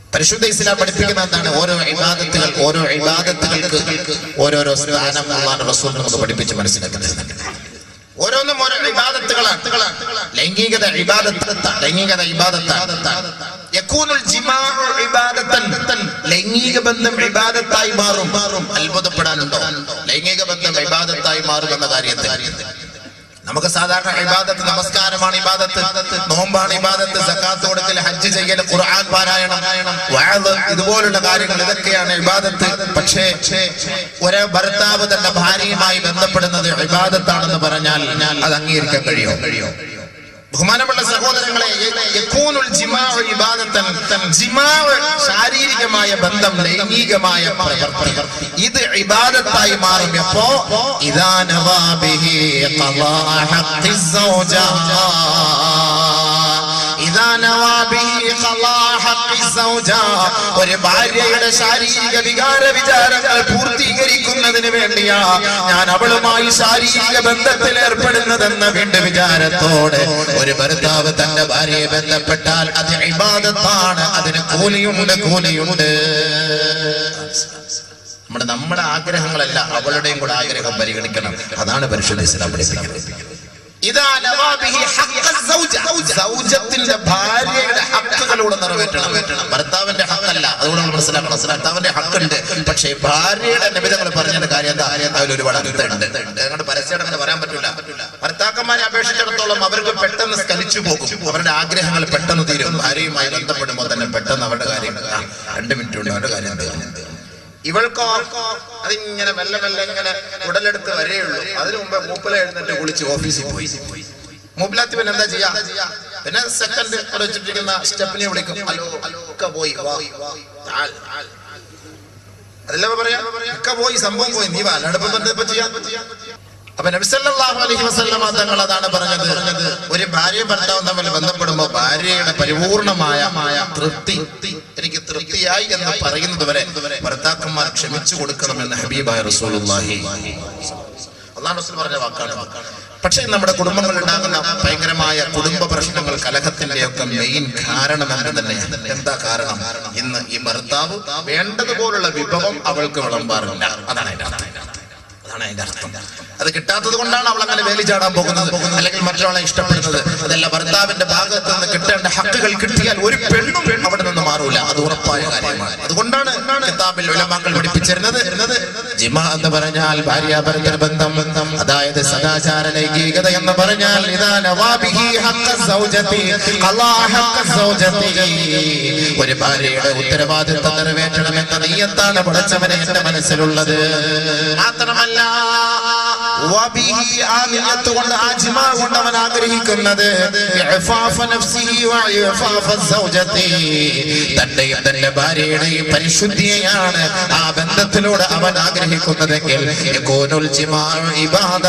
പരിശുദ്ധ ഇസ്ലാം പഠിപ്പിക്കുന്ന എന്താണ് ഓരോ ഇബാദത്തുകൾ ഓരോ ഇബാദത്തുകൾക്ക് ഓരോരോ സ്ഥാനം അള്ളാഹ് റസൂൽ നമുക്ക് പഠിപ്പിച്ച് മനസ്സിലാക്കുന്നത് ഓരോന്നും ഓരോ ഇബാദത്തുകളാണ് ലൈംഗികത ഇബാദത്ത് ലൈംഗികത ഇബാദത്താണ് യകൂനുൽ ജിമാഉ ഇബാദത്തൻ ലൈംഗിക ബന്ധം ഇബാദത്തായി മാറും മാറും അത്ഭുതപ്പെടാനുണ്ടോ ലൈംഗിക ബന്ധം ഇബാദത്തായി മാറും എന്ന കാര്യത്തിൽ നമുക്ക് സാധാരണ ഇബാദത്ത് നമസ്കാരമാണ് ഇബാദത്ത് നോമ്പാണ് ഇബാദത്ത് സക്കാത്ത് കൊടുക്കൽ ഹജ്ജ് ചെയ്യൽ ഖുർആൻ പാരായണം വഅദ് ഇതുപോലുള്ള കാര്യങ്ങൾ ഇതൊക്കെയാണ് ഇബാദത്ത് പക്ഷേ ഒരു ഭർത്താവ് തന്റെ ഭാര്യയുമായി ബന്ധപ്പെടുന്നത് ഇബാദത്താണെന്ന് പറഞ്ഞാൽ അത് അംഗീകരിക്കാൻ കഴിയോ കഴിയോ ബഹുമാനമുള്ള സഹോദരങ്ങളെ യകൂനുൽ ജിമാഉ ഇബാദത്തൻ ജിമാഉ ശാരീരികമായ ബന്ധം ലൈംഗികമായ പ്രവർത്തി ഇത് ഇബാദത്തായി മാറും എപ്പോ ഇദാ നവാ ബിഹി ഖളാ ഹഖ്ഖി സൗജ ഇദാ നവാ ബിഹി ഖളാ ഹഖ്ഖി സൗജ ഒരു ഭാര്യയുടെ ശാരീരിക വികാര വിചാരങ്ങൾ പൂർത്തീകരിക്കുന്നതിന് വേണ്ടിയാ ഞാൻ അവളുമായി ശാരീരിക ബന്ധത്തിൽ ഏർപ്പെടുന്നതെന്ന വീണ്ട വിചാരത്തോടെ ഒരു ഭർത്താവ് തന്റെ ഭാര്യയെ ബന്ധപ്പെട്ടാൽ അത് ഇബാദത്താണ് അതിന് കൂലിയുണ്ട് കൂലിയുണ്ട് നമ്മുടെ നമ്മുടെ ആഗ്രഹങ്ങളല്ല അവളുടെയും കൂടെ ആഗ്രഹം പരിഗണിക്കണം അതാണ് പരിശുദ്ധ ഇസ്ലാം പഠിപ്പിക്കുന്നത് ഇതാ നവാബിഹി ഹഖ്ഖ സൗജ. സൗജത്തിന്റെ ഭാര്യയുടെ ഹക്കുകളോട് നിറവേറ്റണം ഭർത്താവിന്റെ ഹക്കല്ല അതുകൊണ്ട് നമ്മൾ മനസ്സിലാക്കണം ഭർത്താവിന്റെ ഹക്കുണ്ട് പക്ഷേ ഭാര്യയുടെ നിബിധങ്ങൾ പറഞ്ഞ കാര്യം എന്താ അതിൽ ഒരുപാട് അർത്ഥമുണ്ട് അങ്ങോട്ട് പരസ്യമായിട്ട് അങ്ങനെ പറയാൻ പറ്റില്ല ഭർത്താക്കന്മാരെ അപേക്ഷിച്ചിടത്തോളം അവർക്ക് പെട്ടെന്ന് സ്കലിച്ചു പോകും അവരുടെ ആഗ്രഹങ്ങൾ പെട്ടെന്ന് തീരും ഭാര്യയുമായി ബന്ധപ്പെടുമ്പോൾ തന്നെ പെട്ടെന്ന് അവരുടെ കാര്യം ആ, രണ്ട് മിനിറ്റ് കൊണ്ട് അവരുടെ കാര്യം തീർന്നു ഇവൾക്കോ അതിങ്ങനെ മെല്ലെ മെല്ലെ ഇങ്ങനെ ഉടലെടുത്ത് വരെയുള്ളൂ അതിനു മുമ്പ് മൂപ്പല എഴുന്നേറ്റ് കുളിച്ച് ഓഫീസിൽ പോയി മൂപ്പിലാത്തി പിന്നെ എന്താ ചെയ്യാ പിന്നെ സെക്കൻഡ് അവിടെ വെച്ചിട്ടിരിക്കുന്ന സ്റ്റെപ്പിനെ വിളിക്കും ഹലോ ഒക്കെ പോയി വാ. താൾ. അതല്ലേ പറയാ ഒക്കെ പോയി സംഭവം പോയി നീ വാ അല്ലാണ്ട് ഇപ്പൊ എന്താ ഇപ്പൊ ചെയ്യാ അപ്പൊ നബിസല്ലാഹു അലൈഹി വസല്ലമ തങ്ങൾ അതാണ് പറഞ്ഞത് ഒരു ഭാര്യ ഭർത്താവും തമ്മിൽ ബന്ധപ്പെടുമ്പോൾ ഭാര്യയുടെ പരിപൂർണമായ തൃപ്തി എനിക്ക് തൃപ്തിയായി എന്ന് പറയുന്നത് വരെ ഭർത്താക്കന്മാർ ക്ഷമിച്ചു കൊടുക്കണമെന്ന് ഹബീബായ റസൂലുള്ളാഹി അള്ളാഹു റസൂൽ പറഞ്ഞ വാക്കാണ് പക്ഷേ നമ്മുടെ കുടുംബങ്ങളിൽ ഉണ്ടാകുന്ന ഭയങ്കരമായ കുടുംബ പ്രശ്നങ്ങൾ കലഹത്തിന്റെ ഒക്കെ മെയിൻ കാരണം എന്ത് തന്നെയാണ് എന്താ കാരണം ഇന്ന് ഈ ഭർത്താവ് വേണ്ടതുപോലുള്ള വിഭവം അവൾക്ക് വിളമ്പാറില്ല അതാണ് അതിന്റെ അർത്ഥം അതാണ് അതിന്റെ അർത്ഥം അത് കിട്ടാത്തത് കൊണ്ടാണ് അവൾ അങ്ങനെ വേലി ചാടാൻ പോകുന്നത് അല്ലെങ്കിൽ മറ്റൊരാളെ ഇഷ്ടപ്പെടുന്നത് അതല്ല ഭർത്താവിന്റെ ഭാഗത്ത് നിന്ന് കിട്ടേണ്ട ഹക്കുകൾ കിട്ടിയാൽ ഒരു പെണ്ണും അവിടെ നിന്ന് മാറൂല അത് ഉറപ്പായ കാര്യമാണ് അതുകൊണ്ടാണ് കിതാബിൽ ഉലമാക്കൾ പഠിപ്പിച്ചിരുന്നത് ജിമ എന്ന് പറഞ്ഞാൽ ഭാര്യ ഭർത്തൃ ബന്ധം ബന്ധം അതായത് സദാചാര ലൈംഗികത എന്ന് പറഞ്ഞാൽ ഇതാ നവാബിഹി ഹഖ്ഖ സൗജതി ഖളാ ഹഖ്ഖ സൗജതി ഒരു ഭാര്യയുടെ ഉത്തരവാദിത്വം നിറവേറ്റണമെന്ന നീയത്താണ് പടച്ചവനെ എന്റെ മനസ്സിലുള്ളത് മാത്രമല്ല വബിഹി ആ നിയ്യത്ത് കൊണ്ട് ആ ജിമാ കൊണ്ട് അവൻ ആഗ്രഹിക്കുന്നത് ഇഅഫാഫ നഫ്സിഹി വഇഅഫാഫ സൗജതി തന്റെയും തന്റെ ഭാര്യയുടെയും പരിശുദ്ധിയെയാണ് ആ ബന്ധത്തിലൂടെ അവൻ ആഗ്രഹിക്കുന്നതെങ്കിൽ യകൂനുൽ ജിമാഉ ഇബാദ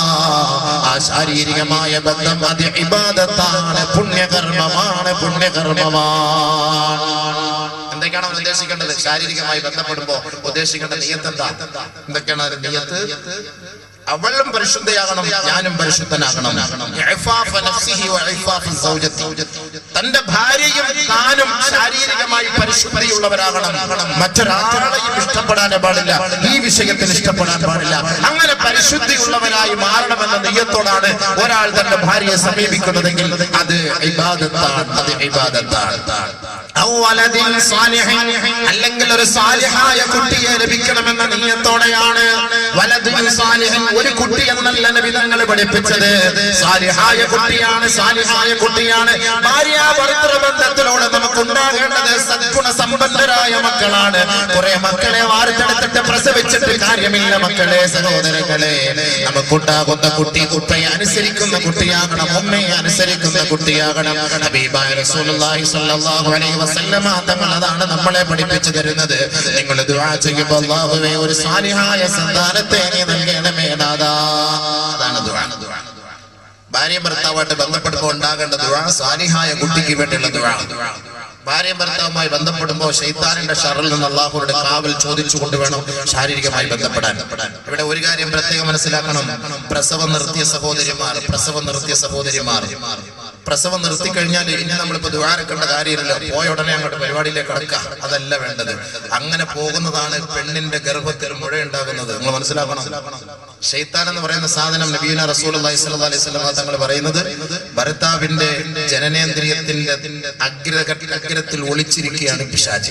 ആ ശാരീരികമായ ബന്ധം അത് ഇബാദത്താണ് പുണ്യകർമ്മമാണ് പുണ്യകർമ്മമാണ് എന്തൊക്കെയാണ് അവൻ ഉദ്ദേശിക്കേണ്ടത് ശാരീരികമായി ബന്ധപ്പെടുമ്പോ ഉദ്ദേശിക്കേണ്ട നിയത്ത് എന്താ എന്തൊക്കെയാണ് അതിന്റെ നിയത്ത് അവളും പരിശുദ്ധയാകണം ഞാനും പരിശുദ്ധനാകണം ഇഅഫാഫ നഫ്സിഹി വഇഅഫാഫ സൗജത്തി. തന്റെ ഭാര്യയും താനും ശാരീരികമായി പരിശുദ്ധിയുള്ളവരാകണം മറ്റൊരാളെയും ഇഷ്ടപ്പെടാൻ പാടില്ല ഈ വിഷയത്തിൽ ഇഷ്ടപ്പെടാൻ പാടില്ല അങ്ങനെ പരിശുദ്ധിയുള്ളവരായി മാറണമെന്ന നെയ്യത്തോടാണ് ഒരാൾ തന്റെ ഭാര്യയെ സമീപിക്കുന്നതെങ്കിൽ അത് ഇബാദത്താണ് അത് ഇബാദത്താണ് ഔ വലദിൻ സാലിഹിൻ. അല്ലെങ്കിൽ ഒരു സാലിഹായ കുട്ടിയെ ലഭിക്കണമെന്ന നീയത്തോടെയാണ് വലദിൻ സാലിഹിൻ ഒരു കുട്ടി എന്നല്ല നബി തങ്ങൾ പഠിപ്പിച്ചത് സാലിഹായ കുട്ടിയാണ് സാലിഹായ കുട്ടിയാണ് ഭാര്യ ഭർത്തൃ ബന്ധത്തിലൂടെ നമുക്കുണ്ടാകേണ്ടത് സദ്ഗുണ സമ്പന്നരായ മക്കളാണ് കുറെ മക്കളെ വാർത്തെടുത്തിട്ട് പ്രസവിച്ചിട്ട് കാര്യമില്ല മക്കളെ സഹോദരങ്ങളെ നമുക്കുണ്ടാകുന്ന കുട്ടി ഉപ്പയെ അനുസരിക്കുന്ന കുട്ടിയാകണം ഉമ്മയെ അനുസരിക്കുന്ന കുട്ടിയാകണം ഹബീബായ റസൂലുള്ളാഹി സ്വല്ലല്ലാഹു അലൈഹി വസല്ലമ തങ്ങൾ അതാണ് നമ്മളെ പഠിപ്പിച്ചു തരുന്നത് നിങ്ങൾ ദുആ ചെയ്യുമ്പോൾ അല്ലാഹുവേ ഒരു സാലിഹായ സന്താനത്തെ നീ നൽകണമേ നാഥാ അതാണ് ദുആ ഭാര്യ ഭർത്താവായിട്ട് ബന്ധപ്പെടുമ്പോൾ ഉണ്ടാകേണ്ട ദുആ സാലിഹായ കുട്ടിക്ക് വേണ്ടിയുള്ള ദുആ ഭാര്യയും ഭർത്താവുമായി ബന്ധപ്പെടുമ്പോൾ ശൈത്താനിന്റെ ഷറിൽ നിന്ന് അള്ളാഹുരുടെ കാവൽ ചോദിച്ചുകൊണ്ട് വേണം ശാരീരികമായി ബന്ധപ്പെടാൻ ഇവിടെ ഒരു കാര്യം പ്രത്യേകം മനസ്സിലാക്കണം പ്രസവം നിർത്തിയ സഹോദരിമാർ പ്രസവം നിർത്തിയ സഹോദരിമാർ പ്രസവം നിർത്തി കഴിഞ്ഞാൽ ഇനി നമ്മളിപ്പോ ദ്വാരക്കേണ്ട കാര്യമില്ലല്ലോ പോയ ഉടനെ അങ്ങോട്ട് പരിപാടിയിലേക്ക് കടക്കുക അതല്ല വേണ്ടത് അങ്ങനെ പോകുന്നതാണ് പെണ്ണിന്റെ ഗർഭത്തിൽ മുഴ ഉണ്ടാകുന്നത് നിങ്ങൾ മനസ്സിലാക്കണം ഷെയ്ത്താൻ എന്ന് പറയുന്ന സാധനം നബീന റസൂൽ അലൈഹി സ്വലം തങ്ങൾ പറയുന്നത് ഭർത്താവിന്റെ ജനനേന്ദ്രിയത്തിന്റെ അഗ്രഘ അഗ്രത്തിൽ ഒളിച്ചിരിക്കുകയാണ് പിശാചി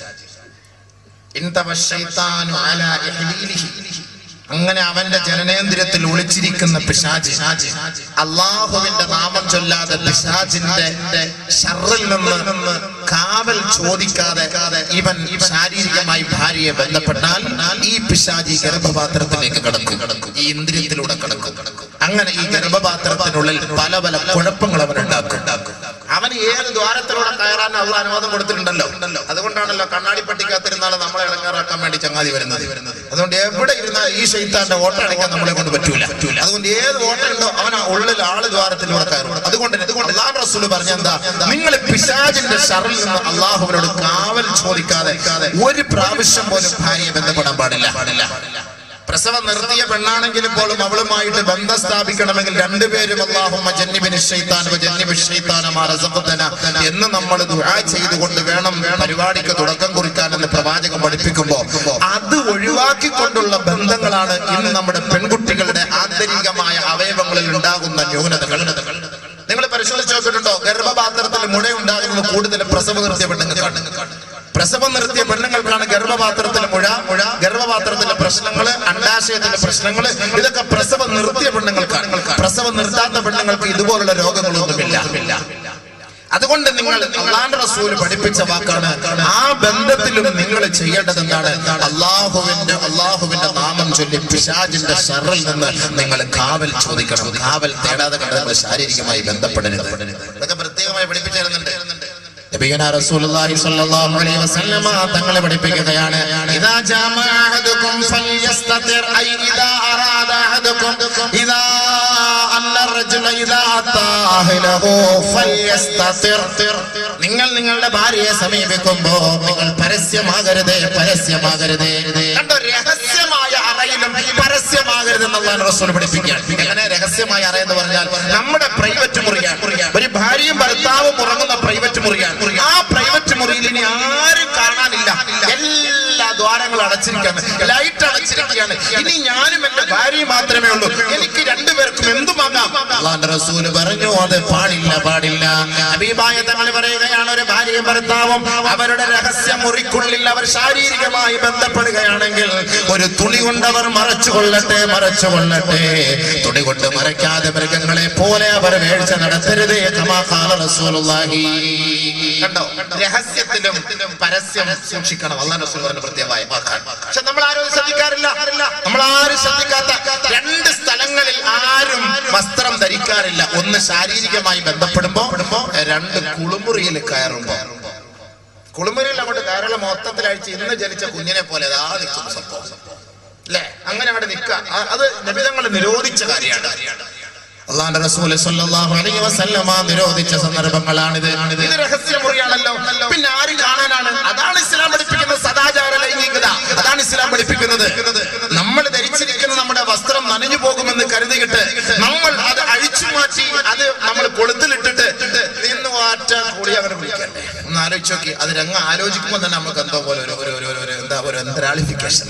ഇൻതവ ശൈത്താനു അലാ ഇഹ്ലീലിഹി. അങ്ങനെ അവന്റെ ജനനേന്ദ്രിയത്തിൽ ഒളിച്ചിരിക്കുന്ന പിശാജ് അള്ളാഹുവിന്റെ നാമം ചൊല്ലാതെ പിശാജിന്റെ ഷറിൽ നിന്ന് കാവൽ ചോദിക്കാതെ ഇവൻ ശാരീരികമായി ഭാര്യയെ ബന്ധപ്പെട്ടാൽ ഈ പിശാജി ഗർഭപാത്രത്തിലേക്ക് കടക്കും ഈ ഇന്ദ്രിയത്തിലൂടെ കടക്കും അങ്ങനെ ഈ ഗർഭപാത്രത്തിനുള്ളിൽ പല പല കുഴപ്പങ്ങൾ അവൻ ഉണ്ടാക്കും അവന് ഏത് ദ്വാരത്തിലൂടെ കയറാൻ അള്ള അനുവാദം കൊടുത്തിട്ടുണ്ടല്ലോ അതുകൊണ്ടാണല്ലോ കണ്ണാടി പട്ടിക്കകത്തിരുന്നാലും നമ്മളെ ഇടങ്ങാറാക്കാൻ വേണ്ടി ചങ്ങാതി വരുന്നത് അതുകൊണ്ട് എവിടെ ഇരുന്നാൽ ഈ ഷെയ്ത്താന്റെ ഓട്ടം അടിക്കാൻ നമ്മളെ കൊണ്ട് പറ്റൂല അതുകൊണ്ട് ഏത് ഓട്ടം ഉണ്ടോ അവൻ ആ ഉള്ളിൽ ആള് ദ്വാരത്തിലൂടെ കയറും അതുകൊണ്ട് അതുകൊണ്ട് അള്ളാഹ് റസൂൽ പറഞ്ഞ എന്താ നിങ്ങൾ പിശാജിന്റെ ഷറിൽ നിന്ന് അള്ളാഹുവിനോട് കാവൽ ചോദിക്കാതെ ഒരു പ്രാവശ്യം പോലും ഭാര്യയെ ബന്ധപ്പെടാൻ പാടില്ല പാടില്ല പ്രസവം നിർത്തിയ പെണ്ണാണെങ്കിലും പോലും അവളുമായിട്ട് ബന്ധം സ്ഥാപിക്കണമെങ്കിൽ രണ്ടുപേരും അള്ളാഹുമ്മ ജന്നിബിന് ശൈത്താൻ വ ജന്നിബി ശൈത്താന മാ റസഖ്തന എന്ന് നമ്മൾ ദുആ ചെയ്തുകൊണ്ട് വേണം പരിപാടിക്ക് തുടക്കം കുറിക്കാൻ എന്ന് പ്രവാചകൻ പഠിപ്പിക്കുമ്പോ അത് ഒഴിവാക്കിക്കൊണ്ടുള്ള ബന്ധങ്ങളാണ് ഇന്ന് നമ്മുടെ പെൺകുട്ടികളുടെ ആന്തരികമായ അവയവങ്ങളിൽ ഉണ്ടാകുന്ന ന്യൂനതകൾ നിങ്ങൾ പരിശോധിച്ച് നോക്കിയിട്ടുണ്ടോ ഗർഭപാത്രത്തിൽ മുഴയുണ്ടാകുന്നത് കൂടുതൽ പ്രസവം നിർത്തിയ പെണ്ണുങ്ങൾക്കാണ് പ്രസവം നിർത്തിയ പെണ്ണുങ്ങൾക്കാണ് ഗർഭപാത്രത്തിലെ മുഴ മുഴ ഗർഭപാത്രത്തിലെ പ്രശ്നങ്ങള് അണ്ടാശയത്തിലെ പ്രശ്നങ്ങള് ഇതൊക്കെ പ്രസവം നിർത്തിയ പെണ്ണുങ്ങൾക്കാണ് പ്രസവം നിർത്താത്ത പെണ്ണുങ്ങൾക്ക് ഇതുപോലുള്ള രോഗങ്ങളൊന്നുമില്ല അതുകൊണ്ട് നിങ്ങൾ അള്ളാന്റെ റസൂൽ പഠിപ്പിച്ച വാക്കാണ് ആ ബന്ധത്തിലും നിങ്ങൾ ചെയ്യേണ്ടത് എന്താണ് അള്ളാഹുവിന്റെ അള്ളാഹുവിന്റെ നാമം ചൊല്ലി പിശാജിന്റെ ഷറിൽ നിന്ന് നിങ്ങൾ കാവൽ ചോദിക്കണം കാവൽ തേടാതെ കണ്ട് നമ്മൾ ശാരീരികമായി ബന്ധപ്പെടരുത് ഇതൊക്കെ പ്രത്യേകമായി പഠിപ്പിച്ചു തരുന്നുണ്ട് നബിയന റസൂലുള്ളാഹി സ്വല്ലല്ലാഹു അലൈഹി വസല്ലമ തങ്ങളെ പഠിപ്പിക്കുകയാണ് ഇദാ ജാമഅ അഹദുകും ഫൽയസ്തതിർ ഐ ഇദാ അറാദ അഹദുകും ഇദാ അന്ന الرجل ഇദാ അതാഹലഹു ഫൽയസ്തതിർ നിങ്ങൾ നിങ്ങളുടെ ഭാര്യയെ സമീപിക്കുമ്പോ നിങ്ങൾ പരസ്യമാകരുത് പരസ്യമാകരുത് കണ്ടോ രഹസ്യമായ അറയിലും പരസ്യമാകരുത് എന്നുള്ള റസൂൽ പഠിപ്പിക്കുകയാണ് എങ്ങനെ രഹസ്യമായ അറ എന്ന് പറഞ്ഞാൽ നമ്മുടെ പ്രൈവറ്റ് മുറിയാണ് ഒരു ഭാര്യയും ഭർത്താവും ഉറങ്ങുന്ന പ്രൈവറ്റ് മുറിയാണ് ആ പ്രൈവറ്റ് മുറിയിൽ ഇനി ആരും കാണാനില്ല എല്ലാ ദ്വാരങ്ങളും അടച്ചിരിക്കുകയാണ് ലൈറ്റ് അടച്ചിരിക്കുകയാണ് ഇനി ഞാനും എന്റെ ഭാര്യയും മാത്രമേ ഉള്ളൂ എനിക്ക് രണ്ടുപേർക്കും എന്തുമാകാം അള്ളാന്റെ റസൂല് പറഞ്ഞു അത് പാടില്ല പാടില്ല അബീബായ തങ്ങൾ പറയുകയാണ് ഒരു ഭാര്യയും ഭർത്താവും അവരുടെ രഹസ്യ മുറിക്കുള്ളിൽ അവർ ശാരീരികമായി ബന്ധപ്പെടുകയാണെങ്കിൽ ഒരു തുണി കൊണ്ട് അവർ മറച്ചു കൊള്ളട്ടെ മറച്ചു കൊള്ളട്ടെ തുണി കൊണ്ട് മറയ്ക്കാതെ മൃഗങ്ങളെ പോലെ അവർ വീഴ്ച നടത്തരുത് കമാകാല റസൂലുള്ളാഹി കണ്ടോ രഹസ്യത്തിലും പരസ്യം സൂക്ഷിക്കണം അള്ളാഹ് റസൂൽ പറഞ്ഞ പ്രത്യേകമായ വാക്കാണ് പക്ഷെ നമ്മൾ ആരും അത് ശ്രദ്ധിക്കാറില്ല നമ്മൾ ആരും ശ്രദ്ധിക്കാത്ത രണ്ട് സ്ഥലങ്ങളിൽ ആരും വസ്ത്രം ധരിക്കാറില്ല ഒന്ന് ശാരീരികമായി ബന്ധപ്പെടുമ്പോ രണ്ട് കുളിമുറിയിൽ കയറുമ്പോ കുളിമുറിയിൽ അങ്ങോട്ട് കയറുള്ള മൊത്തത്തിൽ അഴിച്ച് ഇന്ന് ജനിച്ച കുഞ്ഞിനെ പോലെ അതാ നിൽക്കുന്നു സംഭവം അല്ലേ അങ്ങനെ അവിടെ നിൽക്കുക ആ- അത് നബിതങ്ങൾ നിരോധിച്ച കാര്യമാണ് അള്ളാന്റെ റസൂൽ സല്ലല്ലാഹു അലൈഹി വസല്ലമ നിരോധിച്ച സന്ദർഭങ്ങളാണിത് ഇത് രഹസ്യമുറിയാണല്ലോ പിന്നെ ആരും കാണാനാണ് അതാണ് ഇസ്ലാം പഠിപ്പിക്കുന്ന സദാചാര ലൈംഗികത അതാണ് ഇസ്ലാം പഠിപ്പിക്കുന്നത് നമ്മൾ ധരിച്ചിരിക്കുന്ന നമ്മുടെ വസ്ത്രം നനഞ്ഞു പോകുമെന്ന് കരുതിയിട്ട് നമ്മൾ അത് അഴിച്ചു മാറ്റി അത് നമ്മൾ കൊളുത്തിലിട്ടിട്ട് നിന്ന് വാറ്റ കൂടി അങ്ങനെ വിളിക്കണ്ടേ ഒന്ന് ആലോചിച്ച് നോക്കി അത് രംഗ ആലോചിക്കുമ്പോൾ തന്നെ നമുക്ക് എന്തോ പോലെ ഒരു ഒരു ഒരു ഒരു എന്താ ഒരു എന്തരാളിഫിക്കേഷൻ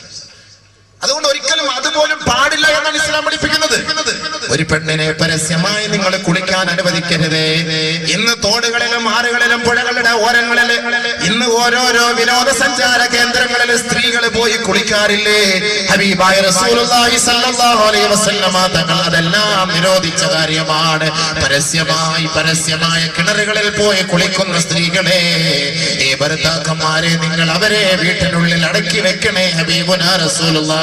അതുകൊണ്ട് ഒരിക്കലും അതുപോലും പാടില്ല എന്നാണ് ഇസ്ലാം പഠിപ്പിക്കുന്നത് ഒരു പെണ്ണിനെ പരസ്യമായി നിങ്ങൾ കുളിക്കാൻ അനുവദിക്കരുത് ഇന്ന് തോടുകളിലും ആറുകളിലും പുഴകളുടെ ഓരങ്ങളിൽ ഇന്ന് ഓരോരോ വിനോദസഞ്ചാര കേന്ദ്രങ്ങളിൽ സ്ത്രീകൾ പോയി കുളിക്കാറില്ലേ ഹബീബായ റസൂലുള്ളാഹി സ്വല്ലല്ലാഹു അലൈഹി വസല്ലമ തങ്ങൾ അതെല്ലാം നിരോധിച്ച കാര്യമാണ് പരസ്യമായി പരസ്യമായ കിണറുകളിൽ പോയി കുളിക്കുന്ന സ്ത്രീകളെ ഈ ഭർത്താക്കന്മാരെ നിങ്ങൾ അവരെ വീട്ടിനുള്ളിൽ അടക്കി വെക്കണേ ഹബീബുന റസൂലുള്ളാഹി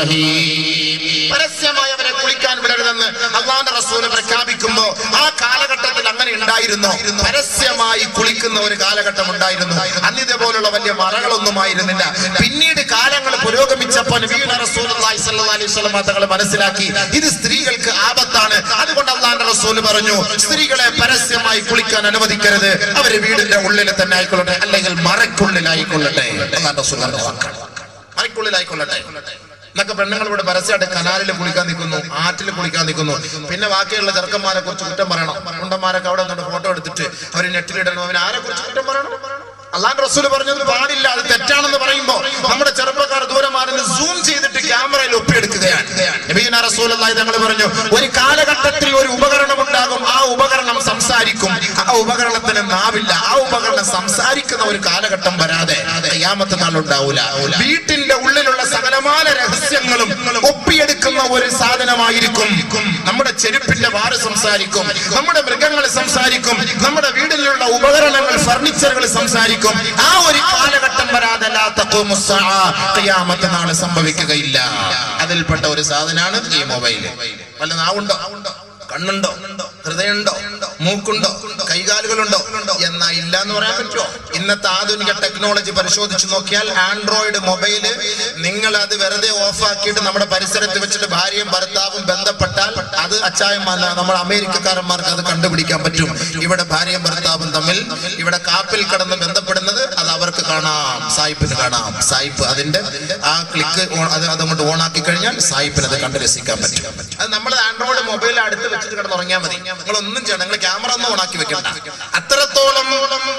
പരസ്യമായി അവരെ കുളിക്കാൻ വിടരുതെന്ന് അള്ളാന്റെ റസൂല് പ്രഖ്യാപിക്കുമ്പോ ആ കാലഘട്ടത്തിൽ അങ്ങനെ ഉണ്ടായിരുന്നു പരസ്യമായി കുളിക്കുന്ന ഒരു കാലഘട്ടം ഉണ്ടായിരുന്നു അന്ന് ഇതേപോലുള്ള വലിയ മറകളൊന്നും ആയിരുന്നില്ല പിന്നീട് കാലങ്ങൾ പുരോഗമിച്ചപ്പോൾ നബിയുന റസൂലുള്ളാഹി സ്വല്ലല്ലാഹി അലൈഹി വസല്ലം തങ്ങൾ മനസ്സിലാക്കി ഇത് സ്ത്രീകൾക്ക് ആപത്താണ് അതുകൊണ്ട് അള്ളാന്റെ റസൂല് പറഞ്ഞു സ്ത്രീകളെ പരസ്യമായി കുളിക്കാൻ അനുവദിക്കരുത് അവര് വീടിന്റെ ഉള്ളിൽ തന്നെ ആയിക്കൊള്ളട്ടെ അല്ലെങ്കിൽ മറയ്ക്കുള്ളിലായിക്കൊള്ളട്ടെ അള്ളാന്റെ റസൂൽ പറഞ്ഞ വാക്കാണ് മറയ്ക്കുള്ളിലായിക്കൊള്ളട്ടെ എന്നൊക്കെ പെണ്ണുങ്ങൾ ഇവിടെ പരസ്യമായിട്ട് കനാലിൽ കുളിക്കാൻ നിൽക്കുന്നു ആറ്റിൽ കുളിക്കാൻ നിൽക്കുന്നു പിന്നെ ബാക്കിയുള്ള ചെറുക്കന്മാരെ കുറിച്ച് കുറ്റം പറയണം കുണ്ടന്മാരൊക്കെ അവിടെ നിന്നിട്ട് ഫോട്ടോ എടുത്തിട്ട് അവർ നെറ്റിലിടണം അവൻ ആരെ കുറിച്ച് കുറ്റം പറയണം അള്ളാൻ റസൂൽ പറഞ്ഞത് പാടില്ല അത് തെറ്റാണെന്ന് പറയുമ്പോ നമ്മുടെ ചെറുപ്പക്കാർ ദൂരെ മാറി സൂം ചെയ്തിട്ട് ക്യാമറയിൽ ഒപ്പിയെടുക്കുകയാണ് നബീന റസൂൽ തങ്ങൾ പറഞ്ഞു ഒരു കാലഘട്ടത്തിൽ ഒരു ഉപകരണം ഉണ്ടാകും ആ ഉപകരണം സംസാരിക്കും ആ ഉപകരണത്തിന് നാവില്ല ആ ഉപകരണം സംസാരിക്കുന്ന ഒരു കാലഘട്ടം വരാതെ യാമത്ത് നാൾ ഉണ്ടാവൂല വീട്ടിന്റെ ഉള്ളിലുള്ള സകലമാന രഹസ്യങ്ങളും ഒപ്പിയെടുക്കുന്ന ഒരു സാധനമായിരിക്കും നമ്മുടെ ചെരുപ്പിന്റെ വാറ് സംസാരിക്കും നമ്മുടെ മൃഗങ്ങൾ സംസാരിക്കും നമ്മുടെ വീടിലുള്ള ഉപകരണങ്ങൾ ഫർണിച്ചറുകൾ സംസാരിക്കും ആ ഒരു കാലഘട്ടം വരാതെ ലാ തഖൂമു സ്സാഅ, ഖിയാമത്ത് നാളെ സംഭവിക്കുകയില്ല അതിൽപ്പെട്ട ഒരു സാധനമാണ് ഈ മൊബൈൽ വല്ല നാവുണ്ടോ കണ്ണുണ്ടോ ഹൃദയമുണ്ടോ മൂക്കുണ്ടോ കൈകാലുകളുണ്ടോ എന്നാ ഇല്ല എന്ന് പറയാൻ പറ്റുമോ ഇന്നത്തെ ആധുനിക ടെക്നോളജി പരിശോധിച്ച് നോക്കിയാൽ ആൻഡ്രോയിഡ് മൊബൈല് നിങ്ങൾ അത് വെറുതെ ഓഫാക്കിയിട്ട് നമ്മുടെ പരിസരത്ത് വെച്ചിട്ട് ഭാര്യയും ഭർത്താവും ബന്ധപ്പെട്ടാൽ അത് അച്ചായന്മാർ നമ്മൾ അമേരിക്കക്കാരന്മാർക്ക് അത് കണ്ടുപിടിക്കാൻ പറ്റും ഇവിടെ ഭാര്യയും ഭർത്താവും തമ്മിൽ ഇവിടെ കാപ്പിൽ കടന്ന് ബന്ധപ്പെടുന്നത് അത് അവർക്ക് കാണാം സായിപ്പിന് കാണാം സായിപ്പ് അതിന്റെ ആ ക്ലിക്ക് അത് അതങ്ങോട്ട് ഓൺ ആക്കി കഴിഞ്ഞാൽ സായിപ്പിന് അത് കണ്ട് രസിക്കാൻ പറ്റും അത് നമ്മൾ ആൻഡ്രോയിഡ് മൊബൈൽ അടുത്ത് വെച്ചിട്ട് കിടന്നുറങ്ങിയാൽ മതി നിങ്ങൾ ഒന്നും ചെയ്യണം നിങ്ങൾ ക്യാമറ ഒന്നും ഓൺ ആക്കി വെക്കണ്ട അത്രത്തോളം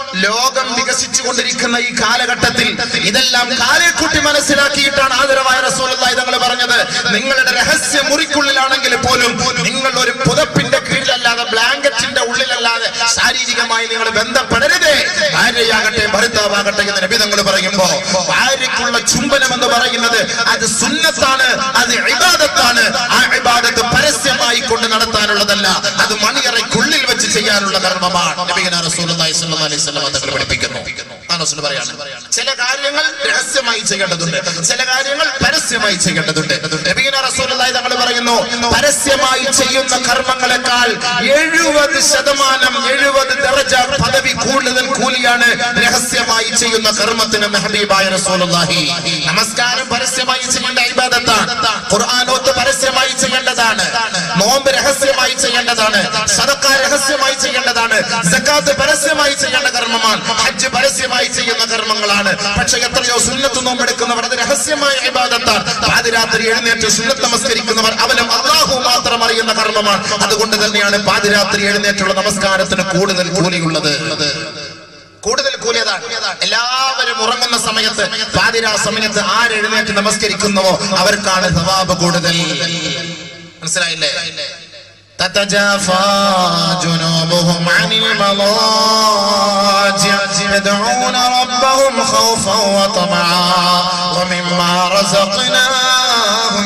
ലോകം വികസിച്ചു കൊണ്ടിരിക്കുന്ന ഈ കാലഘട്ടത്തിൽ ഇതെല്ലാം കാലെക്കുട്ടി മനസ്സിലാക്കിയിട്ടാണ് ആദരവായ റസൂലുള്ളാഹി തങ്ങൾ പറഞ്ഞത് നിങ്ങളുടെ രഹസ്യ മുറിക്കുള്ളിലാണെങ്കിൽ പോലും നിങ്ങൾ ഒരു പുതപ്പിന്റെ കീഴിലല്ലാതെ ബ്ലാങ്കറ്റിന്റെ ഉള്ളിലല്ലാതെ ശാരീരികമായി നിങ്ങൾ ബന്ധപ്പെടരുതേ ഭാര്യയാകട്ടെ ഭർത്താവാകട്ടെ എന്ന് നബി തങ്ങൾ പറയുമ്പോ ഭാര്യയ്ക്കുള്ള ചുംബനം എന്ന് പറയുന്നത് അത് സുന്നത്താണ് അത് ഇബാദത്താണ് ആ ഇബാദത്ത് പരസ്യമായി കൊണ്ട് നടത്താനുള്ളതല്ല അത് മണിയറയ്ക്കുള്ളിൽ വെച്ച് ചെയ്യാനുള്ള കർമ്മമാണ് നബിഗന റസൂലുള്ളാഹി സ്വല്ലല്ലാഹി അലൈഹി വസല്ലം തങ്ങൾ പഠിപ്പിക്കുന്നു ആ റസൂൽ പറയാണ് ചില കാര്യങ്ങൾ രഹസ്യമായി ചെയ്യേണ്ടതുണ്ട് ചില കാര്യങ്ങൾ പരസ്യമായി ചെയ്യേണ്ടതുണ്ട് നബിഗന റസൂലുള്ളാഹി തങ്ങൾ പറയുന്നു പരസ്യമായി ചെയ്യുന്ന കർമ്മങ്ങളെക്കാൾ എഴുപത് ശതമാനം എഴുപത് ദറജ പദവി കൂടുതൽ കൂലിയാണ് രഹസ്യമായി ചെയ്യുന്ന കർമ്മത്തിന് ഹബീബായ റസൂലുള്ളാഹി നമസ്കാരം പരസ്യമായി ചെയ്യേണ്ട ഇബാദത്താണ് ഖുർആനോത്ത് പരസ്യമായി ചെയ്യേണ്ടതാണ് നോമ്പ് രഹസ്യമായി ചെയ്യേണ്ടതാണ് സദക്ക രഹസ്യമായി ചെയ്യേണ്ടതാണ് സക്കാത്ത് പരസ്യമായി ചെയ്യേണ്ട കർമ്മമാണ് ഹജ്ജ് പരസ്യമായി ചെയ്യുന്ന കർമ്മങ്ങളാണ് പക്ഷെ എത്രയോ സുന്നത്ത് നോമ്പെടുക്കുന്നവർ അത് രഹസ്യമായ ഇബാദത്താണ് പാതിരാത്രി എഴുന്നേറ്റ് സുന്നത്ത് നമസ്കരിക്കുന്നവർ അവനും അള്ളാഹു മാത്രം അറിയുന്ന കർമ്മമാണ് അതുകൊണ്ട് തന്നെയാണ് പാതിരാത്രി എഴുന്നേറ്റുള്ള നമസ്കാരത്തിന് കൂടുതൽ കൂലിയുള്ളത് കൂടുതൽ കൂലി അതാണ് എല്ലാവരും ഉറങ്ങുന്ന സമയത്ത് പാതിരാ സമയത്ത് ആരെഴുന്നേറ്റ് നമസ്കരിക്കുന്നുവോ അവർക്കാണ് സവാബ് കൂടുതൽ മനസ്സിലായില്ലേ تتجافى جنوبهم عن المضاجع يدعون ربهم خوفا وطمعا ومما رزقناهم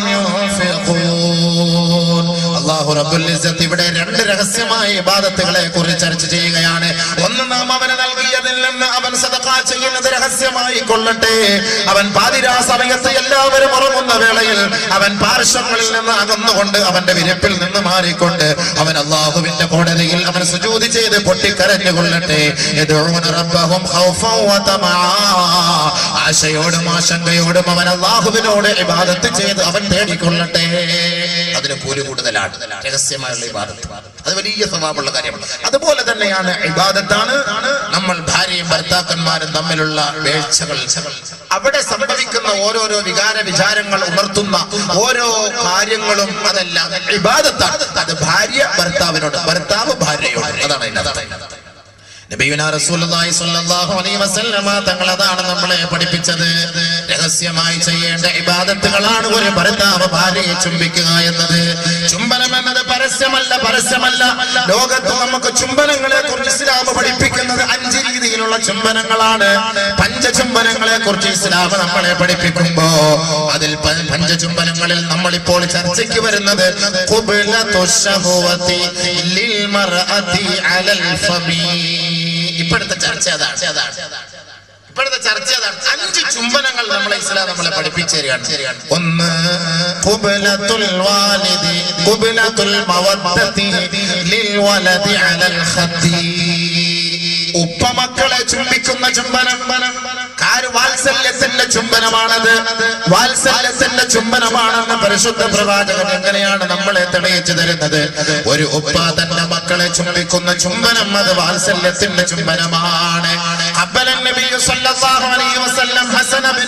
ينفقون അള്ളാഹു റബ്ബുൽ ഇസ്സത്ത് ഇവിടെ രണ്ട് രഹസ്യമായ ഇബാദത്തുകളെ കുറിച്ച് ചർച്ച ചെയ്യുകയാണ് ഒന്ന് നാം അവന് നൽകിയതിൽ നിന്ന് അവൻ സദഖ ചെയ്യുന്നത് രഹസ്യമായി കൊള്ളട്ടെ അവൻ പാതിരാ സമയത്ത് എല്ലാവരും ഉറങ്ങുന്ന വേളയിൽ അവൻ പാർശ്വങ്ങളിൽ നിന്ന് അകന്നുകൊണ്ട് അവന്റെ വിരപ്പിൽ നിന്ന് മാറിക്കൊണ്ട് അവൻ അള്ളാഹുവിന്റെ കോടതിയിൽ അവൻ സുജൂതി ചെയ്ത് പൊട്ടിക്കരഞ്ഞു കൊള്ളട്ടെ യദഊന റബ്ബഹും ഖൗഫൻ വതമആ. ആശയോടും ആശങ്കയോടും അവൻ അള്ളാഹുവിനോട് ഇബാദത്ത് ചെയ്ത് അവൻ തേടിക്കൊള്ളട്ടെ അതിന് കൂലി കൂടുതലാണ് രഹസ്യമായുള്ള ഇബാദത്ത് അത് വലിയ സ്വഭാവമുള്ള കാര്യമാണ് അതുപോലെ തന്നെയാണ് ഇബാദത്താണ് നമ്മൾ ഭാര്യയും ഭർത്താക്കന്മാരും തമ്മിലുള്ള വേഴ്ചകൾ അവിടെ സംഭവിക്കുന്ന ഓരോരോ വികാര വിചാരങ്ങൾ ഉണർത്തുന്ന ഓരോ കാര്യങ്ങളും അതെല്ലാം ഇബാദത്താണ് അത് ഭാര്യ ഭർത്താവിനോട് ഭർത്താവ് ഭാര്യയോട് അതാണ് അതിന്റെ അർത്ഥം നബിയുനാ റസൂലുള്ളാഹി സ്വല്ലല്ലാഹു അലൈഹി വസല്ലമ തങ്ങൾ അതാണ് നമ്മളെ പഠിപ്പിച്ചത് രഹസ്യമായി ചെയ്യേണ്ട ഇബാദത്തുകളാണ് ഒരു ഭർത്താവ് ഭാര്യയെ ചുംബിക്കുക എന്നത് ചുംബനം എന്നത് പരസ്യമല്ല പരസ്യമല്ല ലോകത്ത് നമുക്ക് ചുംബനങ്ങളെ കുറിച്ച് ഇസ്ലാം പഠിപ്പിക്കുന്നത് അഞ്ച് രീതിയിലുള്ള ചുംബനങ്ങളാണ് പഞ്ചചുംബനങ്ങളെ കുറിച്ച് ഇസ്ലാം നമ്മളെ പഠിപ്പിക്കുമ്പോ അതിൽ പ- പഞ്ചചുംബനങ്ങളിൽ നമ്മൾ ഇപ്പോൾ ചർച്ചയ്ക്ക് വരുന്നത് ഖുബ്ലത്തു ശഹവതി ലിൽ മർഅതി അലൽ ഫമീ ഇപ്പോഴത്തെ ചർച്ച അതാണ് അതാണ് ഇപ്പോഴത്തെ ചർച്ച അതാണ് അഞ്ച് ചുംബനങ്ങൾ നമ്മളെ ഇസ്ലാം നമ്മളെ പഠിപ്പിച്ചു തരികയാണ് ഒന്ന് ഖുബ്ലത്തുൽ വാലിദി ഖുബ്ലത്തുൽ മവദ്ദതി ലിൽ വലദി അലൽ ഖദ്ദി ഉപ്പമക്കളെ ചുംബിക്കുന്ന ചുംബനം കാര് വാത്സല്യത്തിന്റെ ചുംബനമാണത് വാത്സല്യത്തിന്റെ ചുംബനമാണെന്ന് പരിശുദ്ധ പ്രവാചകൻ എങ്ങനെയാണ് നമ്മളെ തെളിയിച്ചു തരുന്നത് ഒരു ഉപ്പ തന്റെ മക്കളെ ചുംബിക്കുന്ന ചുംബനം അത് വാത്സല്യത്തിന്റെ ചുംബനമാണ് അബ്ബലൻ നബി സല്ലല്ലാഹു അലൈഹി വസല്ലം ഹസൻ ബിൻ അലി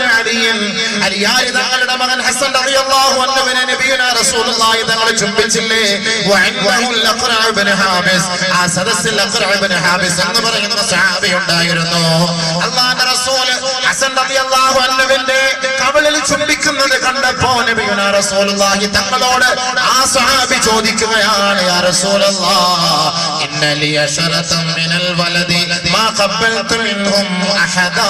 അലിയൻ അലിയാരി തങ്ങളുടെ മകൻ ഹസൻ റളിയല്ലാഹു അൻഹുവിനെ നബിയുനാ റസൂലുള്ളാഹി തങ്ങൾ ചുംബിച്ചില്ലേ വഅൻഹുൽ അഖ്റഅ ഇബ്നു ഹാബിസ് ആ സദസ്സിൽ അഖ്റഅ ഇബ്നു ഹാബിസ് എന്ന് പറയുന്ന സഹാബി ഉണ്ടായിരുന്നു അല്ലാഹുവിന്റെ റസൂൽ ഹസൻ റളിയല്ലാഹു അൻഹുവിന്റെ കവിളിൽ ചുംബിക്കുന്നത് കണ്ടപ്പോ നബിയുനാ റസൂലുള്ളാഹി തങ്ങളോട് ആ സഹാബി ചോദിക്കുകയാണ് യാ റസൂലല്ലാഹ് ഇന്ന ലി അശറതൻ മിനൽ വലദി മാ ഖബ്ബൽതു മിൻഹും അഹദാ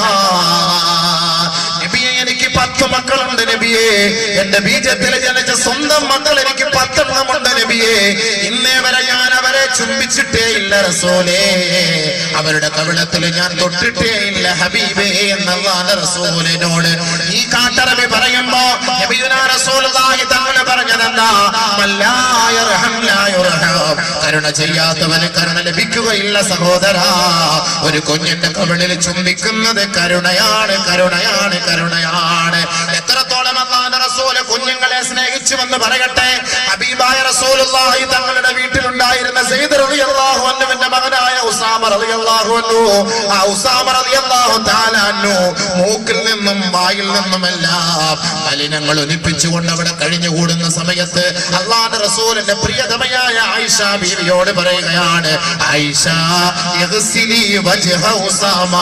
നബിയെ എനിക്ക് പത്ത് മക്കളുണ്ട് നബിയെ എന്റെ ബീജത്തിൽ ജനിച്ച സ്വന്തം മക്കൾ എനിക്ക് പത്തെണ്ണമുണ്ട് നബിയെ ഇന്നേ വരെ ഞാൻ അവരെ ചുംബിച്ചിട്ടേ ഇല്ല റസൂലേ അവരുടെ കവിളത്തിൽ ഞാൻ തൊട്ടിട്ടേ ഇല്ല ഹബീബേ എന്നല്ലാഹ് റസൂലിനോട് ഈ കാട്ടറബി പറയുമ്പോ നബിയുനാ റസൂലുള്ളാഹി തങ്ങൾ പറഞ്ഞതെന്താ മല്ലാ യർഹം ലാ യുർഹം കരുണ ചെയ്യാത്തവന് കരുണ ലഭിക്കുകയില്ല സഹോദരാ ഒരു കുഞ്ഞിന്റെ കവിളിൽ ചുംബിക്കുന്നത് കരുണയാണ് കരുണയാണ് കരുണയാണ് എത്രത്തോളം അള്ളാന്റെ റസൂല് കുഞ്ഞുങ്ങളെ സ്നേഹിച്ചുവെന്ന് പറയട്ടെ ഹബീബായ റസൂലുള്ളാഹി തങ്ങളുടെ വീട്ടിലുണ്ടായിരുന്ന സെയ്ദ് റളിയല്ലാഹു അൻഹുവിന്റെ മകനായ ഉസാമ റളിയല്ലാഹു അൻഹു ആ ഉസാമ റളിയല്ലാഹു തആല അൻഹു മൂക്കിൽ നിന്നും വായിൽ നിന്നുമെല്ലാം മലിനങ്ങൾ ഒലിപ്പിച്ചുകൊണ്ട് അവിടെ കഴിഞ്ഞുകൂടുന്ന സമയത്ത് അള്ളാന്റെ റസൂലിന്റെ പ്രിയതമയായ ആയിഷ ബീവിയോട് പറയുകയാണ് ആയിഷ ഇഗ്സിലി വജ്ഹ ഉസാമ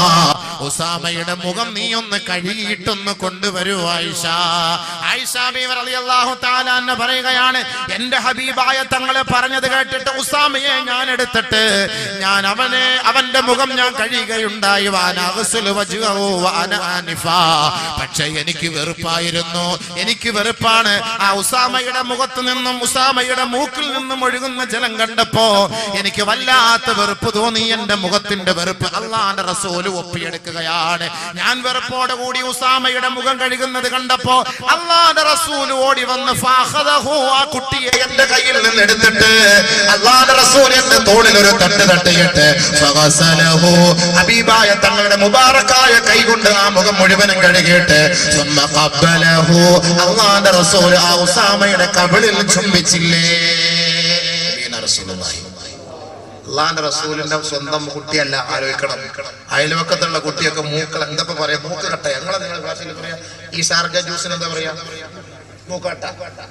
ഉസാമയുടെ മുഖം നീ ഒന്ന് കഴുകിയിട്ടൊന്ന് കൊണ്ടുവരൂ ആയിഷ ആയിഷ ബീവർ റളിയല്ലാഹു തആല എന്ന് പറയുകയാണ് എന്റെ ഹബീബായ തങ്ങളെ പറഞ്ഞത് കേട്ടിട്ട് ഉസാമയെ ഞാൻ എടുത്തിട്ട് ഞാൻ അവനെ അവന്റെ മുഖം ഞാൻ കഴിയുകയുണ്ടായി വാന അഗ്സുലു വജ്ഹഹു വഅന ആനിഫാ. പക്ഷേ എനിക്ക് വെറുപ്പായിരുന്നു എനിക്ക് വെറുപ്പാണ് ആ ഉസാമയുടെ മുഖത്ത് നിന്നും ഉസാമയുടെ മൂക്കിൽ നിന്നും ഒഴുകുന്ന ജലം കണ്ടപ്പോ എനിക്ക് വല്ലാത്ത വെറുപ്പ് തോന്നി എന്റെ മുഖത്തിന്റെ വെറുപ്പ് അള്ളാന്റെ റസൂല് ഒപ്പിയെടുക്കുകയാണ് ഞാൻ വെറുപ്പോടെ കൂടി ഉസാമയുടെ മുഖം കഴുകുന്നത് കണ്ടപ്പോ അള്ളാന്റെ റസൂല് ഓടി വന്ന് ഫാഖദഹു ആ കുട്ടിയെ എന്റെ കയ്യിൽ നിന്ന് എടുത്തിട്ട് അള്ളാന്റെ റസൂൽ എന്റെ തോളിൽ ഒരു തട്ട് തട്ടിയിട്ട് ഫഗസലഹു ഹബീബായ തങ്ങളുടെ മുബാറക്കായ കൈ കൊണ്ട് ആ മുഖം മുഴുവനും കഴുകിയിട്ട് സുമ്മ ഖബ്ബലഹു അള്ളാന്റെ റസൂൽ ആ ഉസാമയുടെ കവിളിൽ ചുംബിച്ചില്ലേ നബീന റസൂലുള്ളാഹി. അള്ളാന്റെ റസൂലിന്റെ സ്വന്തം കുട്ടിയല്ല ആലോചിക്കണം അയൽവക്കത്തുള്ള കുട്ടിയൊക്കെ മൂക്കൾ എന്താ പറയാ മൂക്ക് കട്ട ഞങ്ങളെ നിങ്ങളുടെ ഭാഷയിൽ പറയാ ഈ ഷാർജ ജ്യൂസിന് എന്താ പറയാ മൂക്കട്ട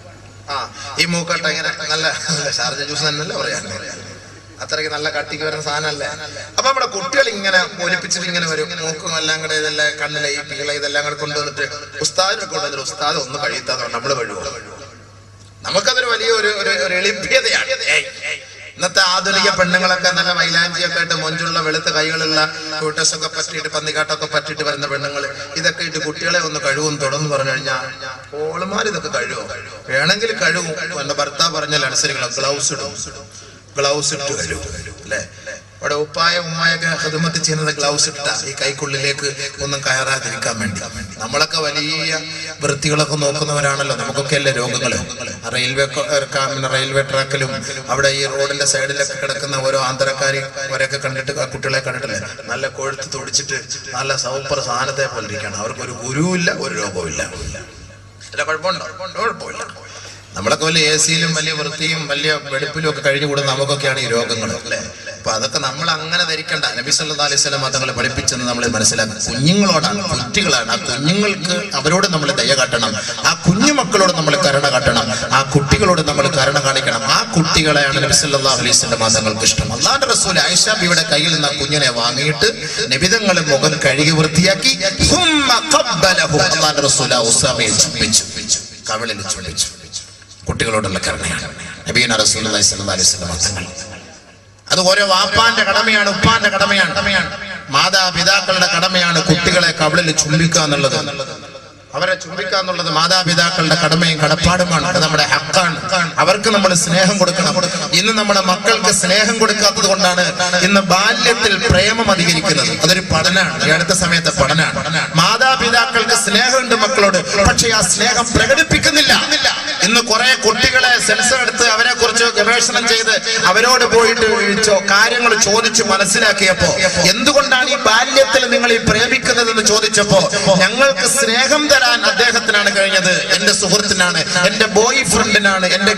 ആ ഈ മൂക്കട്ട ഇങ്ങനെ നല്ല ഷാർജ ജ്യൂസ് തന്നെയല്ലേ പറയാൻ അത്രയ്ക്ക് നല്ല കട്ടിക്ക് വരുന്ന സാധനമല്ലേ അപ്പൊ നമ്മുടെ കുട്ടികൾ ഇങ്ങനെ ഒലിപ്പിച്ചിട്ട് ഇങ്ങനെ വരും മൂക്കും എല്ലാം കൂടെ ഇതെല്ലാം കണ്ണിലെ ഈ പീള ഇതെല്ലാം കൂടെ കൊണ്ടുവന്നിട്ട് ഉസ്താദിനെ കൊണ്ടുവന്നിട്ട് ഉസ്താദ് ഒന്ന് കഴിയുത്താന്ന് നമ്മള് കഴിയുമോ നമുക്കതൊരു വലിയ ഒരു ഒരു- ഒരു എളിഭ്യതയാണ് ഏയ്. ഇന്നത്തെ ആധുനിക പെണ്ണുങ്ങളൊക്കെ നല്ല മൈലാഞ്ചിയൊക്കെ ഇട്ട് മൊഞ്ചുള്ള വെളുത്ത കൈകളുള്ള കൂട്ടസൊക്കെ പറ്റിയിട്ട് പന്നിക്കാട്ടൊക്കെ പറ്റിയിട്ട് വരുന്ന പെണ്ണുങ്ങൾ ഇതൊക്കെ ഇട്ട് കുട്ടികളെ ഒന്ന് കഴിവും തുടർന്ന് പറഞ്ഞു കഴിഞ്ഞാൽ ഓളുമാർ ഇതൊക്കെ കഴിവോ വേണമെങ്കിൽ കഴിവും എന്റെ ഭർത്താവ് പറഞ്ഞാൽ അനുസരിക്കണം ഗ്ലൗസ് ഇടും ഗ്ലൗസ് ഇട്ട് കഴിവും അല്ലേ അവിടെ ഉപ്പായ ഉമ്മായൊക്കെ ഹൃദമത്ത് ചെയ്യുന്നത് ഗ്ലൗസ് ഇട്ട ഈ കൈക്കുള്ളിലേക്ക് ഒന്നും കയറാതിരിക്കാൻ വേണ്ടി നമ്മളൊക്കെ വലിയ വൃത്തികളൊക്കെ നോക്കുന്നവരാണല്ലോ നമുക്കൊക്കെ അല്ലേ രോഗങ്ങൾ റെയിൽവേ കൊ- ഏ, ക- പിന്നെ റെയിൽവേ ട്രാക്കിലും അവിടെ ഈ റോഡിന്റെ സൈഡിലൊക്കെ കിടക്കുന്ന ഓരോ ആന്തരക്കാരി അവരൊക്കെ കണ്ടിട്ട് ആ കുട്ടികളെ കണ്ടിട്ടില്ലേ നല്ല കൊഴുത്ത് തുടിച്ചിട്ട് നല്ല സൂപ്പർ സാധനത്തെ പോലെ ഇരിക്കുകയാണ് അവർക്ക് ഒരു ഗുരുവില്ല ഒരു രോഗവും ഇല്ല ഇല്ല കുഴപ്പമുണ്ടോ കുഴപ്പമില്ല നമ്മളൊക്കെ വലിയ എ സിയിലും വലിയ വൃത്തിയും വലിയ വെളുപ്പിലും ഒക്കെ കഴിഞ്ഞു കൂടുന്ന നമുക്കൊക്കെയാണ് ഈ രോഗങ്ങൾ അല്ലേ അപ്പൊ അതൊക്കെ നമ്മൾ അങ്ങനെ ധരിക്കണ്ട നബി സല്ലല്ലാഹു അലൈഹി വസല്ലം തങ്ങളെ പഠിപ്പിച്ചെന്ന് നമ്മൾ മനസ്സിലാക്കും കുഞ്ഞുങ്ങളോടാണ് കുട്ടികളാണ് ആ കുഞ്ഞുങ്ങൾക്ക് അവരോട് നമ്മൾ ദയ കാട്ടണം ആ കുഞ്ഞുമക്കളോട് നമ്മൾ കരുണ കാട്ടണം ആ കുട്ടികളോട് നമ്മൾ കരുണ കാണിക്കണം ആ കുട്ടികളെയാണ് നബി സല്ലല്ലാഹു അലൈഹി വസല്ലം തങ്ങൾക്ക് ഇഷ്ടം അള്ളാഹുന്റെ റസൂൽ ആയിഷ ബിയുടെ കയ്യിൽ നിന്ന് ആ കുഞ്ഞിനെ വാങ്ങിയിട്ട് നബിതങ്ങളെ മുഖം കഴുകി വൃത്തിയാക്കി ثم قبله. അള്ളാഹുന്റെ റസൂൽ ആ ഉസാമയെ ചുംബിച്ചു കവിളിൽ ചുംബിച്ചു കുട്ടികളോടുള്ള കരുണയാണ് നബീന റസൂലുള്ളാഹി സ്വല്ലല്ലാഹു അലൈഹി വസല്ലം തങ്ങൾ അത് ഓരോ വാപ്പാന്റെ കടമയാണ് ഉപ്പാന്റെ കടമയാണ് കടമയാണ് മാതാപിതാക്കളുടെ കടമയാണ് കുട്ടികളെ കവിളിൽ ചുംബിക്കുക എന്നുള്ളത് അവരെ ചുംബിക്കുക എന്നുള്ളത് മാതാപിതാക്കളുടെ കടമയും കടപ്പാടുമാണ് അത് നമ്മുടെ ഹക്കാണ് അവർക്ക് നമ്മൾ സ്നേഹം കൊടുക്കണം ഇന്ന് നമ്മുടെ മക്കൾക്ക് സ്നേഹം കൊടുക്കാത്തത് കൊണ്ടാണ് ഇന്ന് ബാല്യത്തിൽ പ്രേമം അധികരിക്കുന്നത് അതൊരു പഠനമാണ് ഈ അടുത്ത സമയത്തെ പഠനമാണ് മാതാപിതാക്കൾക്ക് സ്നേഹമുണ്ട് മക്കളോട് പക്ഷെ ആ സ്നേഹം പ്രകടിപ്പിക്കുന്നില്ല ഇന്ന് കുറെ കുട്ടികളെ സെൻസർ എടുത്ത് അവരെ കുറിച്ച് ഗവേഷണം ചെയ്ത് അവരോട് പോയിട്ട് ചോ- കാര്യങ്ങൾ ചോദിച്ച് മനസ്സിലാക്കിയപ്പോ എന്തുകൊണ്ടാണ് ഈ ബാല്യത്തിൽ നിങ്ങൾ ഈ പ്രേമിക്കുന്നത് എന്ന് ചോദിച്ചപ്പോ ഞങ്ങൾക്ക് സ്നേഹം തരാൻ അദ്ദേഹത്തിനാണ് കഴിഞ്ഞത് എന്റെ സുഹൃത്തിനാണ് എന്റെ ബോയ് ഫ്രണ്ടിനാണ് എന്റെ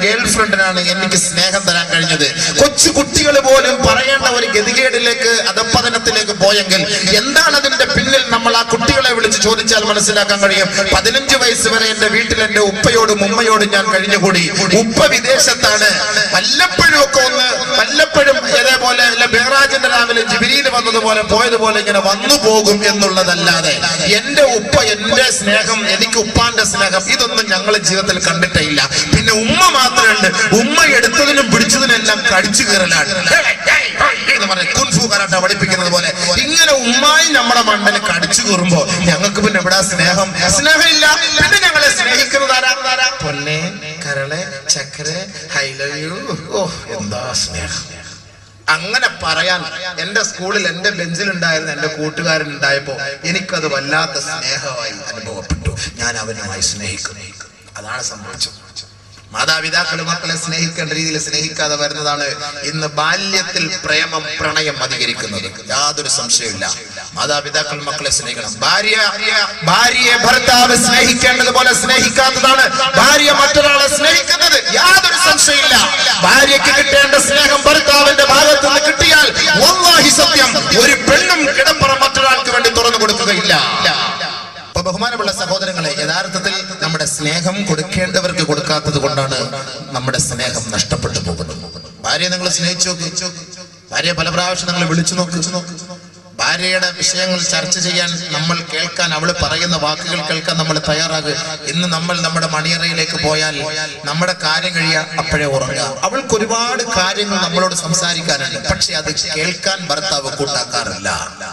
ഗേൾ ഫ്രണ്ടിനാണ് എനിക്ക് സ്നേഹം തരാൻ കഴിഞ്ഞത് കൊച്ചു കുട്ടികൾ പോലും പറയേണ്ട ഒരു ഗതികേടിലേക്ക് അധപ്പതനത്തിലേക്ക് പോയെങ്കിൽ എന്താണ് അതിന്റെ പിന്നിൽ നമ്മൾ ആ കുട്ടികളെ വിളിച്ച് ചോദിച്ചാൽ മനസ്സിലാക്കാൻ കഴിയും പതിനഞ്ച് വയസ്സ് വരെ എന്റെ വീട്ടിൽ എന്റെ ഉപ്പയോടും ഉമ്മയോടും ഞാൻ കഴിഞ്ഞുകൂടി ഉപ്പ വിദേശത്താണ് വല്ലപ്പോഴും ഒക്കെ ഒന്ന് വല്ലപ്പോഴും ഇതേപോലെ അല്ല ബേറാജിന്റെ രാവിലെ ജിബിരിയിൽ വന്നതുപോലെ പോയതുപോലെ ഇങ്ങനെ വന്നു പോകും എന്നുള്ളതല്ലാതെ എന്റെ ഉപ്പ എന്റെ സ്നേഹം എനിക്ക് ഉപ്പാന്റെ സ്നേഹം ഇതൊന്നും ഞങ്ങൾ ജീവിതത്തിൽ കണ്ടിട്ടേ ഇല്ല പിന്നെ ഉമ്മ മാത്രമുണ്ട് ഉമ്മ എടുത്തതിനും പിടിച്ചതിനും എല്ലാം കടിച്ചു കയറലാണ് എന്ന് പറഞ്ഞ കുൻഫു കരാട്ട പഠിപ്പിക്കുന്നത് പോലെ ഇങ്ങനെ ഉമ്മായി നമ്മുടെ മണ്ടന് കടിച്ചു കയറുമ്പോ ഞങ്ങൾക്ക് പിന്നെ എവിടെ സ്നേഹം സ്നേഹമില്ല പിന്നെ ഞങ്ങളെ സ്നേഹിക്കുന്നത് ആരാ പൊന്നെ കരളെ ചക്കരെ ഐ ലവ് യു ഓ എന്താ സ്നേഹം അങ്ങനെ പറയാൻ എന്റെ സ്കൂളിൽ എന്റെ ബെഞ്ചിൽ ഉണ്ടായിരുന്ന എന്റെ കൂട്ടുകാരൻ ഉണ്ടായപ്പോ എനിക്കത് വല്ലാത്ത സ്നേഹമായി അനുഭവപ്പെട്ടു ഞാൻ അവനുമായി സ്നേഹിക്കുന്നു അതാണ് സംഭവിച്ചത് മാതാപിതാക്കൾ മക്കളെ സ്നേഹിക്കേണ്ട രീതിയിൽ സ്നേഹിക്കാതെ വരുന്നതാണ് ഇന്ന് ബാല്യത്തിൽ പ്രേമം പ്രണയം അധികരിക്കുന്നത് യാതൊരു സംശയമില്ല മാതാപിതാക്കൾ മക്കളെ സ്നേഹിക്കണം ഭാര്യ ഭാര്യയെ ഭർത്താവ് സ്നേഹിക്കേണ്ടതുപോലെ സ്നേഹിക്കാത്തതാണ് ഭാര്യ മറ്റൊരാളെ സ്നേഹിക്കുന്നത് യാതൊരു സംശയമില്ല ഭാര്യയ്ക്ക് കിട്ടേണ്ട സ്നേഹം ഭർത്താവിന്റെ ഭാഗത്ത് നിന്ന് കിട്ടിയാൽ വല്ലാഹി സത്യം ഒരു പെണ്ണും കിടപ്പുറം മറ്റൊരാൾക്ക് വേണ്ടി തുറന്നു കൊടുക്കുകയില്ല അപ്പൊ ബഹുമാനമുള്ള സഹോദരങ്ങളെ യഥാർത്ഥത്തിൽ നമ്മുടെ സ്നേഹം കൊടുക്കേണ്ടവർക്ക് കൊടുക്കാത്തത് കൊണ്ടാണ് നമ്മുടെ സ്നേഹം നഷ്ടപ്പെട്ടു പോകുന്നത് ഭാര്യയെ നിങ്ങൾ സ്നേഹിച്ചു നോക്ക് ഭാര്യയെ പല പ്രാവശ്യം നിങ്ങൾ വിളിച്ചു നോക്ക് ഭാര്യയുടെ വിഷയങ്ങൾ ചർച്ച ചെയ്യാൻ നമ്മൾ കേൾക്കാൻ അവൾ പറയുന്ന വാക്കുകൾ കേൾക്കാൻ നമ്മൾ തയ്യാറാകുക ഇന്ന് നമ്മൾ നമ്മുടെ മണിയറയിലേക്ക് പോയാൽ നമ്മുടെ കാര്യം കഴിയാ അപ്പോഴേ ഉറങ്ങുക അവൾക്ക് ഒരുപാട് കാര്യങ്ങൾ നമ്മളോട് സംസാരിക്കാനുണ്ട് പക്ഷെ അത് കേൾക്കാൻ ഭർത്താവ് കൂട്ടാക്കാറില്ല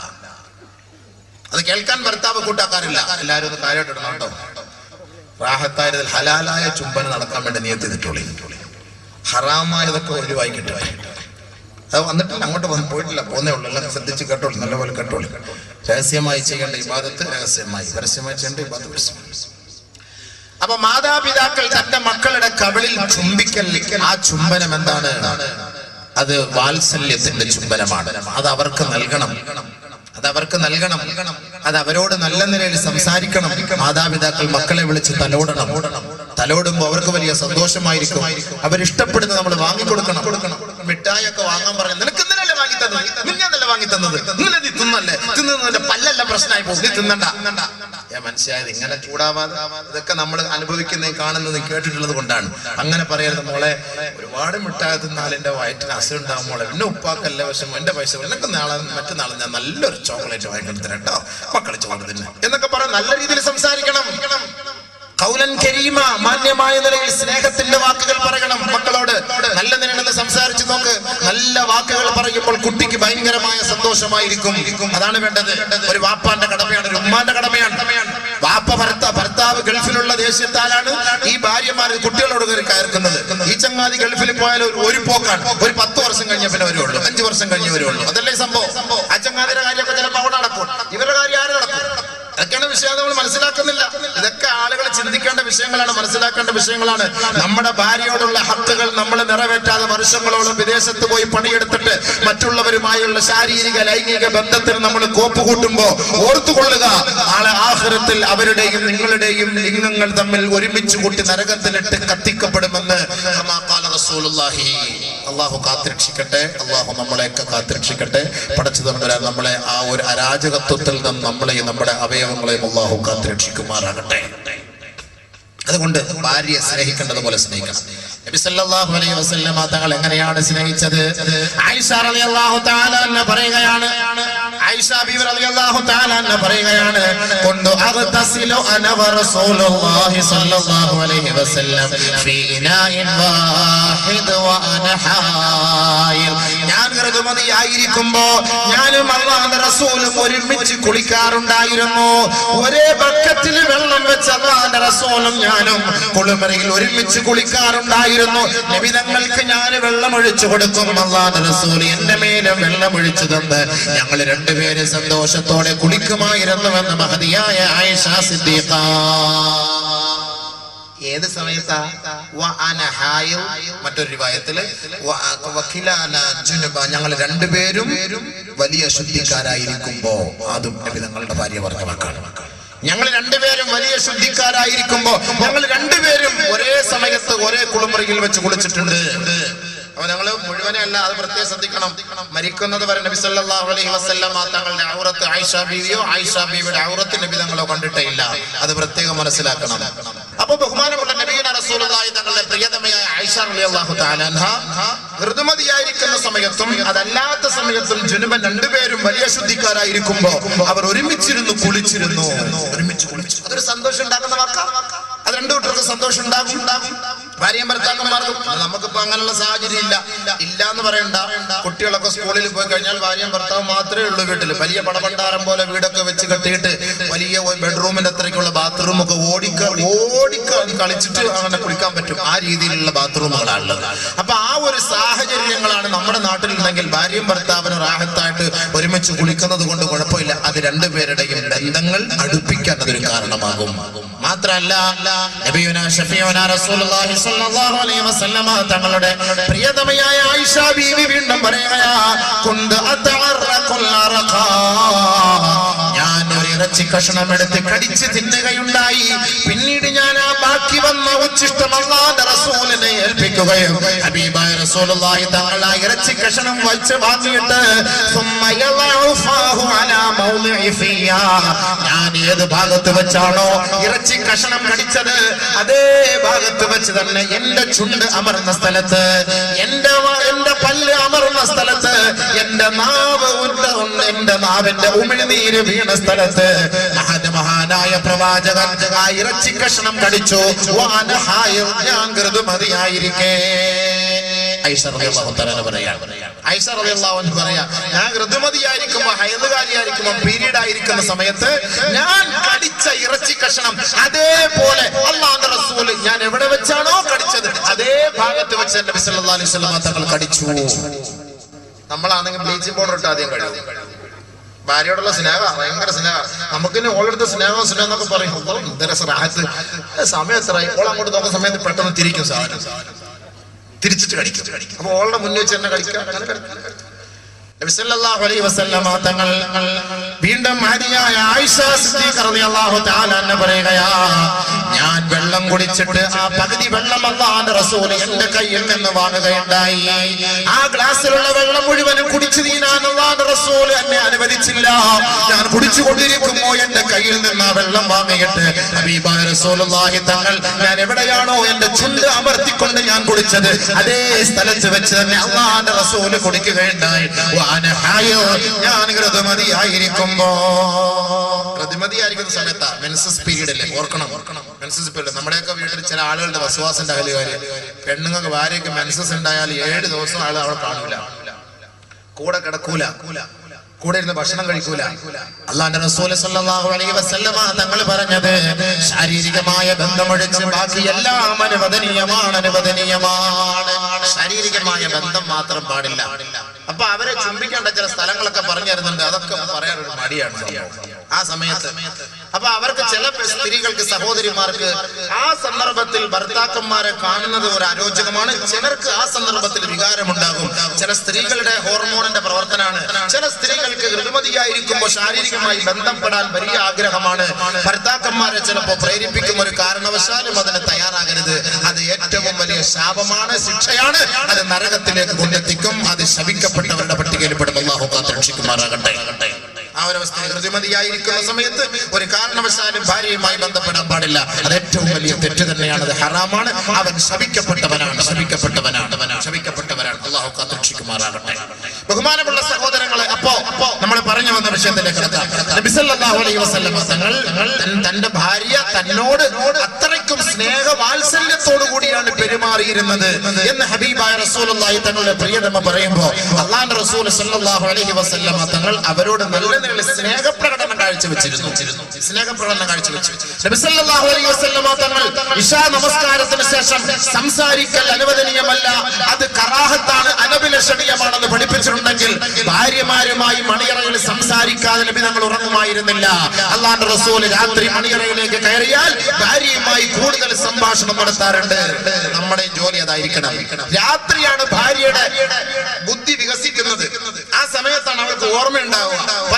അത് കേൾക്കാൻ ഭർത്താവ് കൂട്ടാക്കാറില്ല എല്ലാവരും ഒന്ന് കാര്യമായിട്ട് ഇടണം കേട്ടോ റാഹത്തായതിൽ ഹലാലായ ചുംബന നടക്കാൻ വേണ്ടി നിയത്തി നിട്ടോളി ഹറാമായതൊക്കെ ഒഴിവായി കിട്ടട്ടെ അത് വന്നിട്ടില്ല അങ്ങോട്ട് വന്ന് പോയിട്ടില്ല പോന്നേ ഉള്ളൂ എല്ലാം ശ്രദ്ധിച്ച് കേട്ടോളി നല്ലപോലെ കേട്ടോളി രഹസ്യമായി ചെയ്യേണ്ട ഇബാദത്ത് രഹസ്യമായി പരസ്യമായി ചെയ്യേണ്ട ഇബാദത്ത് പരസ്യമായി അപ്പൊ മാതാപിതാക്കൾ തന്റെ മക്കളുടെ കവിളിൽ ചുംബിക്കൽ ആ ചുംബനം എന്താണ് അത് വാത്സല്യത്തിന്റെ ചുംബനമാണ് അത് അവർക്ക് നൽകണം അത് അവർക്ക് നൽകണം അത് അവരോട് നല്ല നിലയിൽ സംസാരിക്കണം മാതാപിതാക്കൾ മക്കളെ വിളിച്ച് തലോടണം തലോടുമ്പോ അവർക്ക് വലിയ സന്തോഷമായിരിക്കും അവരിഷ്ടപ്പെടുന്നത് നമ്മൾ വാങ്ങിക്കൊടുക്കണം മിഠായി ഒക്കെ വാങ്ങാൻ പറഞ്ഞു നിനക്ക് ഇന്നലെ വാങ്ങി തന്നത് നിന്നല്ല വാങ്ങി തന്നത് ഇന്നലെ നീ തിന്നല്ലേ തിന്നതിന്റെ പല്ലെല്ലാം പ്രശ്നമായി പോകും നീ തിന്നണ്ട ഞാൻ മനസ്സിലായത് ഇങ്ങനെ ചൂടാവാതെ ഇതൊക്കെ നമ്മൾ അനുഭവിക്കുന്നതും കാണുന്നതും കേട്ടിട്ടുള്ളത് കൊണ്ടാണ് അങ്ങനെ പറയരുത് മോളെ ഒരുപാട് മിഠായി തിന്നാൽ എന്റെ വയറ്റിന് അസുഖം ഉണ്ടാവും മോളെ പിന്നെ ഉപ്പാക്കല്ല വിഷമം എന്റെ പൈസ നിനക്ക് നാളെ മറ്റന്നാൾ ഞാൻ നല്ലൊരു ചോക്ലേറ്റ് വാങ്ങിക്കൊടുത്തരാം കേട്ടോ മക്കളെ ചോറ് തിന്നെ എന്നൊക്കെ പറയാൻ നല്ല രീതിയിൽ സംസാരിക്കണം കൗലൻ കരീമ മാന്യമായ നിലയിൽ സ്നേഹത്തിന്റെ വാക്കുകൾ പറയണം മക്കളോട് നല്ല നിലയിൽ സംസാരിച്ചു നോക്ക് നല്ല വാക്കുകൾ പറയുമ്പോൾ കുട്ടിക്ക് ഭയങ്കരമായ സന്തോഷമായിരിക്കും അതാണ് വേണ്ടത് ഒരു വാപ്പാന്റെ കടമയാണ് ഒരു ഉമ്മാന്റെ കടമയാണ് വാപ്പ ഭർത്ത ഭർത്താവ് ഗൾഫിലുള്ള ദേശത്താലാണ് ഈ ഭാര്യമാർ കുട്ടികളോട് കയറി കയർക്കുന്നത് ഈ ചങ്ങാതി ഗൾഫിൽ പോയാൽ ഒരു- ഒരു പോക്കാണ് ഒരു പത്ത് വർഷം കഴിഞ്ഞ പിന്നെ വരുള്ളൂ അഞ്ചു വർഷം കഴിഞ്ഞ് വരുള്ളൂ അതല്ലേ സംഭവം ആ ചങ്ങാതിയുടെ കാര്യമൊക്കെ ചിലപ്പോൾ അവിടെ നടക്കും ഇവരുടെ കാര്യം ആര് നടക്കും അതൊക്കെയാണ് വിഷയം നമ്മൾ മനസ്സിലാക്കുന്നില്ല ഇതൊക്കെ ആളുകൾ ചിന്തിക്കേണ്ട വിഷയങ്ങളാണ് മനസ്സിലാക്കേണ്ട വിഷയങ്ങളാണ് നമ്മുടെ ഭാര്യയോടുള്ള ഹക്കുകൾ നമ്മൾ നിറവേറ്റാതെ വർഷങ്ങളോളം വിദേശത്ത് പോയി പണിയെടുത്തിട്ട് മറ്റുള്ളവരുമായുള്ള ശാരീരിക ലൈംഗിക ബന്ധത്തിൽ നമ്മൾ കോപ്പ് കൂട്ടുമ്പോ ഓർത്തുകൊള്ളുക നാളെ ആഹ്റത്തിൽ അവരുടെയും നിങ്ങളുടെയും ലിംഗങ്ങൾ തമ്മിൽ ഒരുമിച്ച് കൂട്ടി നരകത്തിലിട്ട് കത്തിക്കപ്പെടുമെന്ന് കമാ ഖാല റസൂലുള്ളാഹി. അള്ളാഹു കാത്തിരക്ഷിക്കട്ടെ അള്ളാഹു നമ്മളെയൊക്കെ കാത്തിരക്ഷിക്കട്ടെ പടച്ചു തമ്പുരാൻ നമ്മളെ ആ ഒരു അരാജകത്വത്തിൽ നിന്ന് നമ്മളെയും നമ്മുടെ അവയവങ്ങളെയും അള്ളാഹു കാത്തിരക്ഷിക്കുമാറാകട്ടെ അതുകൊണ്ട് ഭാര്യയെ സ്നേഹിക്കേണ്ടത് പോലെ സ്നേഹിക്കണം നബി സല്ലല്ലാഹു അലൈഹി വസല്ലമ തങ്ങൾ എങ്ങനെയാണ് സ്നേഹിച്ചത് ആയിഷ റളിയല്ലാഹു തആല അന്ന പറയുകയാണ് ആയിഷ ബീവി റളിയല്ലാഹു തആല അന്ന പറയുകയാണ് കൊണ്ടു അഗ്തസിലു അന വ റസൂലുള്ളാഹി സല്ലല്ലാഹു അലൈഹി വസല്ലം ഫീ ഇനാഇൻ വാഹിദ് വ അന ഹായിൽ ഞാൻ ഋതുമതിയായിരിക്കുമ്പോ ഞാനും അള്ളാഹുവിന്റെ റസൂലും ഒരുമിച്ച് കുളിക്കാറുണ്ടായിരുന്നു ഒരേ ബക്കറ്റിൽ വെള്ളം വെച്ച് അള്ളാഹുവിന്റെ റസൂലും ഞാനും കുളിമറയിൽ ഒരുമിച്ച് കുളിക്കാറുണ്ടായിരുന്നു നബിതങ്ങൾക്ക് ഞാൻ വെള്ളം ഒഴിച്ചു കൊടുക്കും അള്ളാഹുവിന്റെ റസൂൽ എന്റെ മേലും വെള്ളം ഒഴിച്ചു തന്ന് ഞങ്ങൾ രണ്ടുപേരും സന്തോഷത്തോടെ കുളിക്കുമായിരുന്നുവെന്ന് മഹതിയായ ആയിഷ സിദ്ദീഖ ഏത് സമയത്താ വ അന ഹായിൽ മറ്റൊരു രൂപായത്തില് ഞങ്ങൾ രണ്ടുപേരും വലിയ ശുദ്ധിക്കാരായിരിക്കുമ്പോ അതും നബി തങ്ങളുടെ ഭാര്യ പറഞ്ഞ വാക്കാണ് ഞങ്ങൾ രണ്ടുപേരും വലിയ ശുദ്ധിക്കാരായിരിക്കുമ്പോ ഞങ്ങൾ രണ്ടുപേരും ഒരേ സമയത്ത് ഒരേ കുളിമുറിയിൽ വെച്ച് കുളിച്ചിട്ടുണ്ട് അപ്പൊ ഞങ്ങള് മുഴുവനെ അല്ല അത് പ്രത്യേകം ശ്രദ്ധിക്കണം മരിക്കുന്നത് വരെ നബി സല്ലല്ലാഹു അലൈഹി വസല്ലമ തങ്ങളുടെ ഔറത്ത് ആയിഷ ബീവിയോ ആയിഷ ബീവിയുടെ ഔറത്ത് നബി തങ്ങളോ കണ്ടിട്ടേ ഇല്ല അത് പ്രത്യേകം മനസ്സിലാക്കണം അപ്പൊ ബഹുമാനമുള്ള നബീന റസൂലുള്ളാഹി തങ്ങളുടെ പ്രിയതമയായ ആയിഷ റളിയല്ലാഹു തആല അൻഹ ഋതുമതിയായിരിക്കുന്ന സമയത്തും അതല്ലാത്ത സമയത്തും ജുനുബൻ രണ്ടുപേരും വലിയ ശുദ്ധിക്കാരായിരിക്കുമ്പോ അവർ ഒരുമിച്ചിരുന്നു കുളിച്ചിരുന്നു ഒരുമിച്ച് കുളിച്ചു അതൊരു സന്തോഷം ഉണ്ടാക്കുന്ന വാക്കാ അത് രണ്ടു കൂട്ടർക്ക് സന്തോഷം ഉണ്ടാകും ഉണ്ടാകും ഭാര്യയും ഭർത്താക്കന്മാർക്കും നമുക്കിപ്പോ അങ്ങനെയുള്ള സാഹചര്യം ഇല്ല ഇല്ല എന്ന് പറയണ്ട കുട്ടികളൊക്കെ സ്കൂളിൽ പോയി കഴിഞ്ഞാൽ ഭാര്യയും ഭർത്താവും മാത്രമേ ഉള്ളൂ വീട്ടിൽ വലിയ പടപണ്ടാരം പോലെ വീടൊക്കെ വെച്ച് കെട്ടിയിട്ട് വലിയ ബെഡ്റൂമിന്റെ അത്രയ്ക്കുള്ള ബാത്റൂം ഒക്കെ ഓടിക്ക ഓടിക്ക കളിച്ചിട്ട് അങ്ങനെ കുളിക്കാൻ പറ്റും ആ രീതിയിലുള്ള ബാത്റൂമുകളാണ് ഉള്ളത് അപ്പൊ ആ ഒരു സാഹചര്യങ്ങളാണ് നമ്മുടെ നാട്ടിലുണ്ടെങ്കിൽ ഭാര്യയും ഭർത്താവിനും റാഹത്തായിട്ട് ഒരുമിച്ച് കുളിക്കുന്നത് കൊണ്ട് കുഴപ്പമില്ല അത് രണ്ടുപേരുടെയും ബന്ധങ്ങൾ അടുപ്പിക്കാൻ അതൊരു കാരണമാകും മാത്രല്ല നബിയുന ഷഫീഉന റസൂലുള്ളാഹി സ്വല്ലല്ലാഹു അലൈഹി വസല്ലമ തങ്ങളുടെ പ്രിയതമയായ ആയിഷ ബീവി വീണ്ടും പറയുകയാ കുന്ത് അതഅറഖുൽ അറഖാ ഞാൻ ഒരു ഇറച്ചി കഷണം എടുത്ത് കടിച്ച് തിന്നുകയുണ്ടായി പിന്നീട് ഞാൻ ആ ബാക്കി വന്ന ഉച്ചിഷ്ടം അള്ളാന്റെ റസൂലിനെ ഏൽപ്പിക്കുകയും ഹബീബായ റസൂലുള്ളാഹി തങ്ങൾ ആ ഇറച്ചി കഷണം വച്ച് വാങ്ങിയിട്ട് ثم يضع فاه على موضع فيها. ഞാൻ ഏത് ഭാഗത്ത് വെച്ചാണോ ഇറച്ചി കഷണം കടിച്ചത് അതേ ഭാഗത്ത് വെച്ച് തന്നെ എന്റെ ചുണ്ട് അമർന്ന സ്ഥലത്ത് എന്റെ വ- എന്റെ പല്ല് അമർന്ന സ്ഥലത്ത് എന്റെ നാവ് ഉണ്ട എന്റെ നാവിന്റെ ഉമിഴ്നീര് വീണ സ്ഥലത്ത് മഹാന മഹാനായ പ്രവാചകൻ ആ ഇറച്ചി കഷണം കടിച്ചു വാന ഹായിർ ഞാൻ ഋതുമതിയായിരിക്കേ ഐഷ റളിയല്ലാഹു തആല പറയാ ഐഷ റളിയല്ലാഹു അൻഹ പറയാ ഞാൻ ഋതുമതിയായിരിക്കുമ്പോ ഹൈദുകാരിയായിരിക്കുമ്പോ പീരീഡ് ആയിരിക്കുന്ന സമയത്ത് ഞാൻ കടിച്ച ഇറച്ചി കഷണം അതേപോലെ അള്ളാഹുന്റെ റസൂല് ഞാൻ എവിടെ വെച്ചാണോ കടിച്ചത് അതേ ഭാഗത്ത് വെച്ച് നബി സല്ലല്ലാഹു അലൈഹി വസല്ലം തങ്ങൾ കടിച്ചു നമ്മളാണെങ്കിൽ ബ്ലീച്ചിങ് പൗഡർ ഇട്ട് ആദ്യം കഴിയും ഭാര്യയോടുള്ള സ്നേഹ ഭയങ്കര സ്നേഹ നമുക്ക് ഇനി ഓളെടുത്ത സ്നേഹം സ്നേഹം എന്നൊക്കെ പറയും "ഓ, എന്തൊരു റാഹത്ത് സമയം എത്രയായി ഓൾ അങ്ങോട്ട് നോക്കുന്ന സമയത്ത് പെട്ടെന്ന് തിരിക്കും സാധനം തിരിച്ചിട്ട് കടിക്കും അപ്പൊ ഓളുടെ മുന്നിൽ വെച്ച് തന്നെ കടിക്കാം അങ്ങനെ കടിക്കാം. നബി സല്ലല്ലാഹു അലൈഹി വസല്ലമ തങ്ങൾ വീണ്ടും മഹദിയായ ആയിഷ സിദ്ദീഖ റളിയല്ലാഹു തആല എന്ന് പറയുകയാ ഞാൻ വെള്ളം കുടിച്ചിട്ട് ആ പകുതി വെള്ളം അല്ലാഹുവിന്റെ റസൂൽ എന്റെ കയ്യിൽ നിന്ന് വാങ്ങുകയുണ്ടായി ആ ഗ്ലാസ്സിലുള്ള വെള്ളം മുഴുവനും കുടിച്ചു തീരാൻ അല്ലാഹുവിന്റെ റസൂൽ എന്നെ അനുവദിച്ചില്ല ഞാൻ കുടിച്ചുകൊണ്ടിരിക്കുമ്പോ എന്റെ കയ്യിൽ നിന്ന് ആ വെള്ളം വാങ്ങിയിട്ട് ഹബീബായ റസൂലുള്ളാഹി തങ്ങൾ ഞാൻ എവിടെയാണോ എന്റെ ചുണ്ട് അമർത്തിക്കൊണ്ട് ഞാൻ കുടിച്ചത് അതേ സ്ഥലത്ത് വെച്ച് തന്നെ അള്ളാന്റെ റസൂല് കുടിക്കുകയുണ്ടായി വാന ഹായോ ഞാൻ ഋതുമതിയായിരിക്കുമ്പോ ഋതുമതിയായിരിക്കുന്ന സമയത്താ മെൻസസ് പീരീഡ് അല്ലേ ഓർക്കണം ഓർക്കണം മെൻസസ് പീരീഡ് നമ്മുടെയൊക്കെ വീട്ടിൽ ചില ആളുകളുടെ വസുവാസിന്റെ അകലുകാര് പെണ്ണുങ്ങൾക്ക് ഭാര്യയ്ക്ക് മെൻസസ് ഉണ്ടായാൽ ഏഴ് ദിവസം ആൾ അവിടെ കാണൂല കൂടെ കിടക്കൂല കൂടെ ഇരുന്ന് ഭക്ഷണം കഴിക്കൂല അള്ളാന്റെ റസൂല് സല്ലല്ലാഹു അലൈഹി വസല്ലമ തങ്ങൾ പറഞ്ഞത് ശാരീരികമായ ബന്ധമൊഴിച്ച് ബാക്കി എല്ലാം അനുവദനീയമാണ് അനുവദനീയമാണ് ശാരീരികമായ ബന്ധം മാത്രം പാടില്ല അപ്പൊ അവരെ ചുംബിക്കേണ്ട ചില സ്ഥലങ്ങളൊക്കെ പറഞ്ഞു തരുന്നുണ്ട് അതൊക്കെ പറയാനൊരു മടിയാണ് സംഭവം. ആ സമയത്ത് അപ്പൊ അവർക്ക് ചില സ്ത്രീകൾക്ക് സഹോദരിമാർക്ക് ആ സന്ദർഭത്തിൽ ഭർത്താക്കന്മാരെ കാണുന്നത് ഒരു അരോചകമാണ് ചിലർക്ക് ആ സന്ദർഭത്തിൽ വികാരമുണ്ടാകും ചില സ്ത്രീകളുടെ ഹോർമോണിന്റെ പ്രവർത്തനമാണ് ചില സ്ത്രീകൾക്ക് ഋതുമതിയായിരിക്കുമ്പോൾ ശാരീരികമായി ബന്ധപ്പെടാൻ വലിയ ആഗ്രഹമാണ് ഭർത്താക്കന്മാരെ ചിലപ്പോൾ പ്രേരിപ്പിക്കും ഒരു കാരണവശാലും അതിന് തയ്യാറാകരുത് അത് ഏറ്റവും വലിയ ശാപമാണ് ശിക്ഷയാണ് അത് നരകത്തിലേക്ക് കൊണ്ടെത്തിക്കും അത് ശപിക്കപ്പെട്ടവരുടെ പട്ടികയിൽ പെടും അള്ളാഹു കാത്ത് രക്ഷിക്കുമാറാകട്ടെ ആ ഒരു അവസ്ഥയിൽ ഋതുമതിയായിരിക്കുന്ന സമയത്ത് ഒരു കാരണവശാലും ഭാര്യയുമായി ബന്ധപ്പെടാൻ പാടില്ല അത് ഏറ്റവും വലിയ തെറ്റ് തന്നെയാണ് അത് ഹറാമാണ് അവൻ ശപിക്കപ്പെട്ടവനാണ് ശപിക്കപ്പെട്ടവനാണ് ശപിക്കപ്പെട്ടവനാണ് അള്ളാഹു കാത്തുരക്ഷിക്കുമാറാകട്ടെ ബഹുമാനമുള്ള സഹോദരങ്ങളെ അപ്പോ അപ്പോ നമ്മൾ പറഞ്ഞു വന്ന വിഷയത്തിലേക്ക് കിടക്കാം നബി സല്ലല്ലാഹു അലൈഹി വസല്ലം തങ്ങൾ തൻ- തന്റെ ഭാര്യ തന്നോട് അത്രയ്ക്കും സ്നേഹ വാത്സല്യത്തോടു കൂടിയാണ് പെരുമാറിയിരുന്നത് എന്ന് ഹബീബായ റസൂലുള്ളാഹി തങ്ങളുടെ പ്രിയതമ പറയുമ്പോ അള്ളാന്റെ റസൂൽ സല്ലല്ലാഹു അലൈഹി വസല്ലം തങ്ങൾ അവരോട് നല്ല നിലയിൽ സ്നേഹപ്രകടനം കാഴ്ചവെച്ചിരുന്നു സ്നേഹപ്രകടനം കാഴ്ചവെച്ചു നബി സല്ലല്ലാഹു അലൈഹി വസല്ലം തങ്ങൾ ഇശാ നമസ്കാരത്തിന് ശേഷം സംസാരിക്കൽ അനുവദനീയമല്ല അത് കറാഹത്താണ് അനഭിലഷണീയമാണെന്ന് പഠിപ്പിച്ചിട്ടുണ്ടെങ്കിൽ ഭാര്യമാരുമായി മണിയറയിൽ സംസാരിക്കാതെ നബി തങ്ങൾ ഉറങ്ങുമായിരുന്നില്ല അള്ളാന്റെ റസൂൽ രാത്രി മണിയറയിലേക്ക് കയറിയാൽ ഭാര്യയുമായി കൂടുതൽ സംഭാഷണം നടത്താറുണ്ട് നമ്മുടെ ജോലി അതായിരിക്കണം രാത്രിയാണ് ഭാര്യയുടെ ബുദ്ധി വികസിക്കുന്നത് ആ സമയത്താണ് അവൾക്ക് ഓർമ്മയുണ്ടാവുക പല പല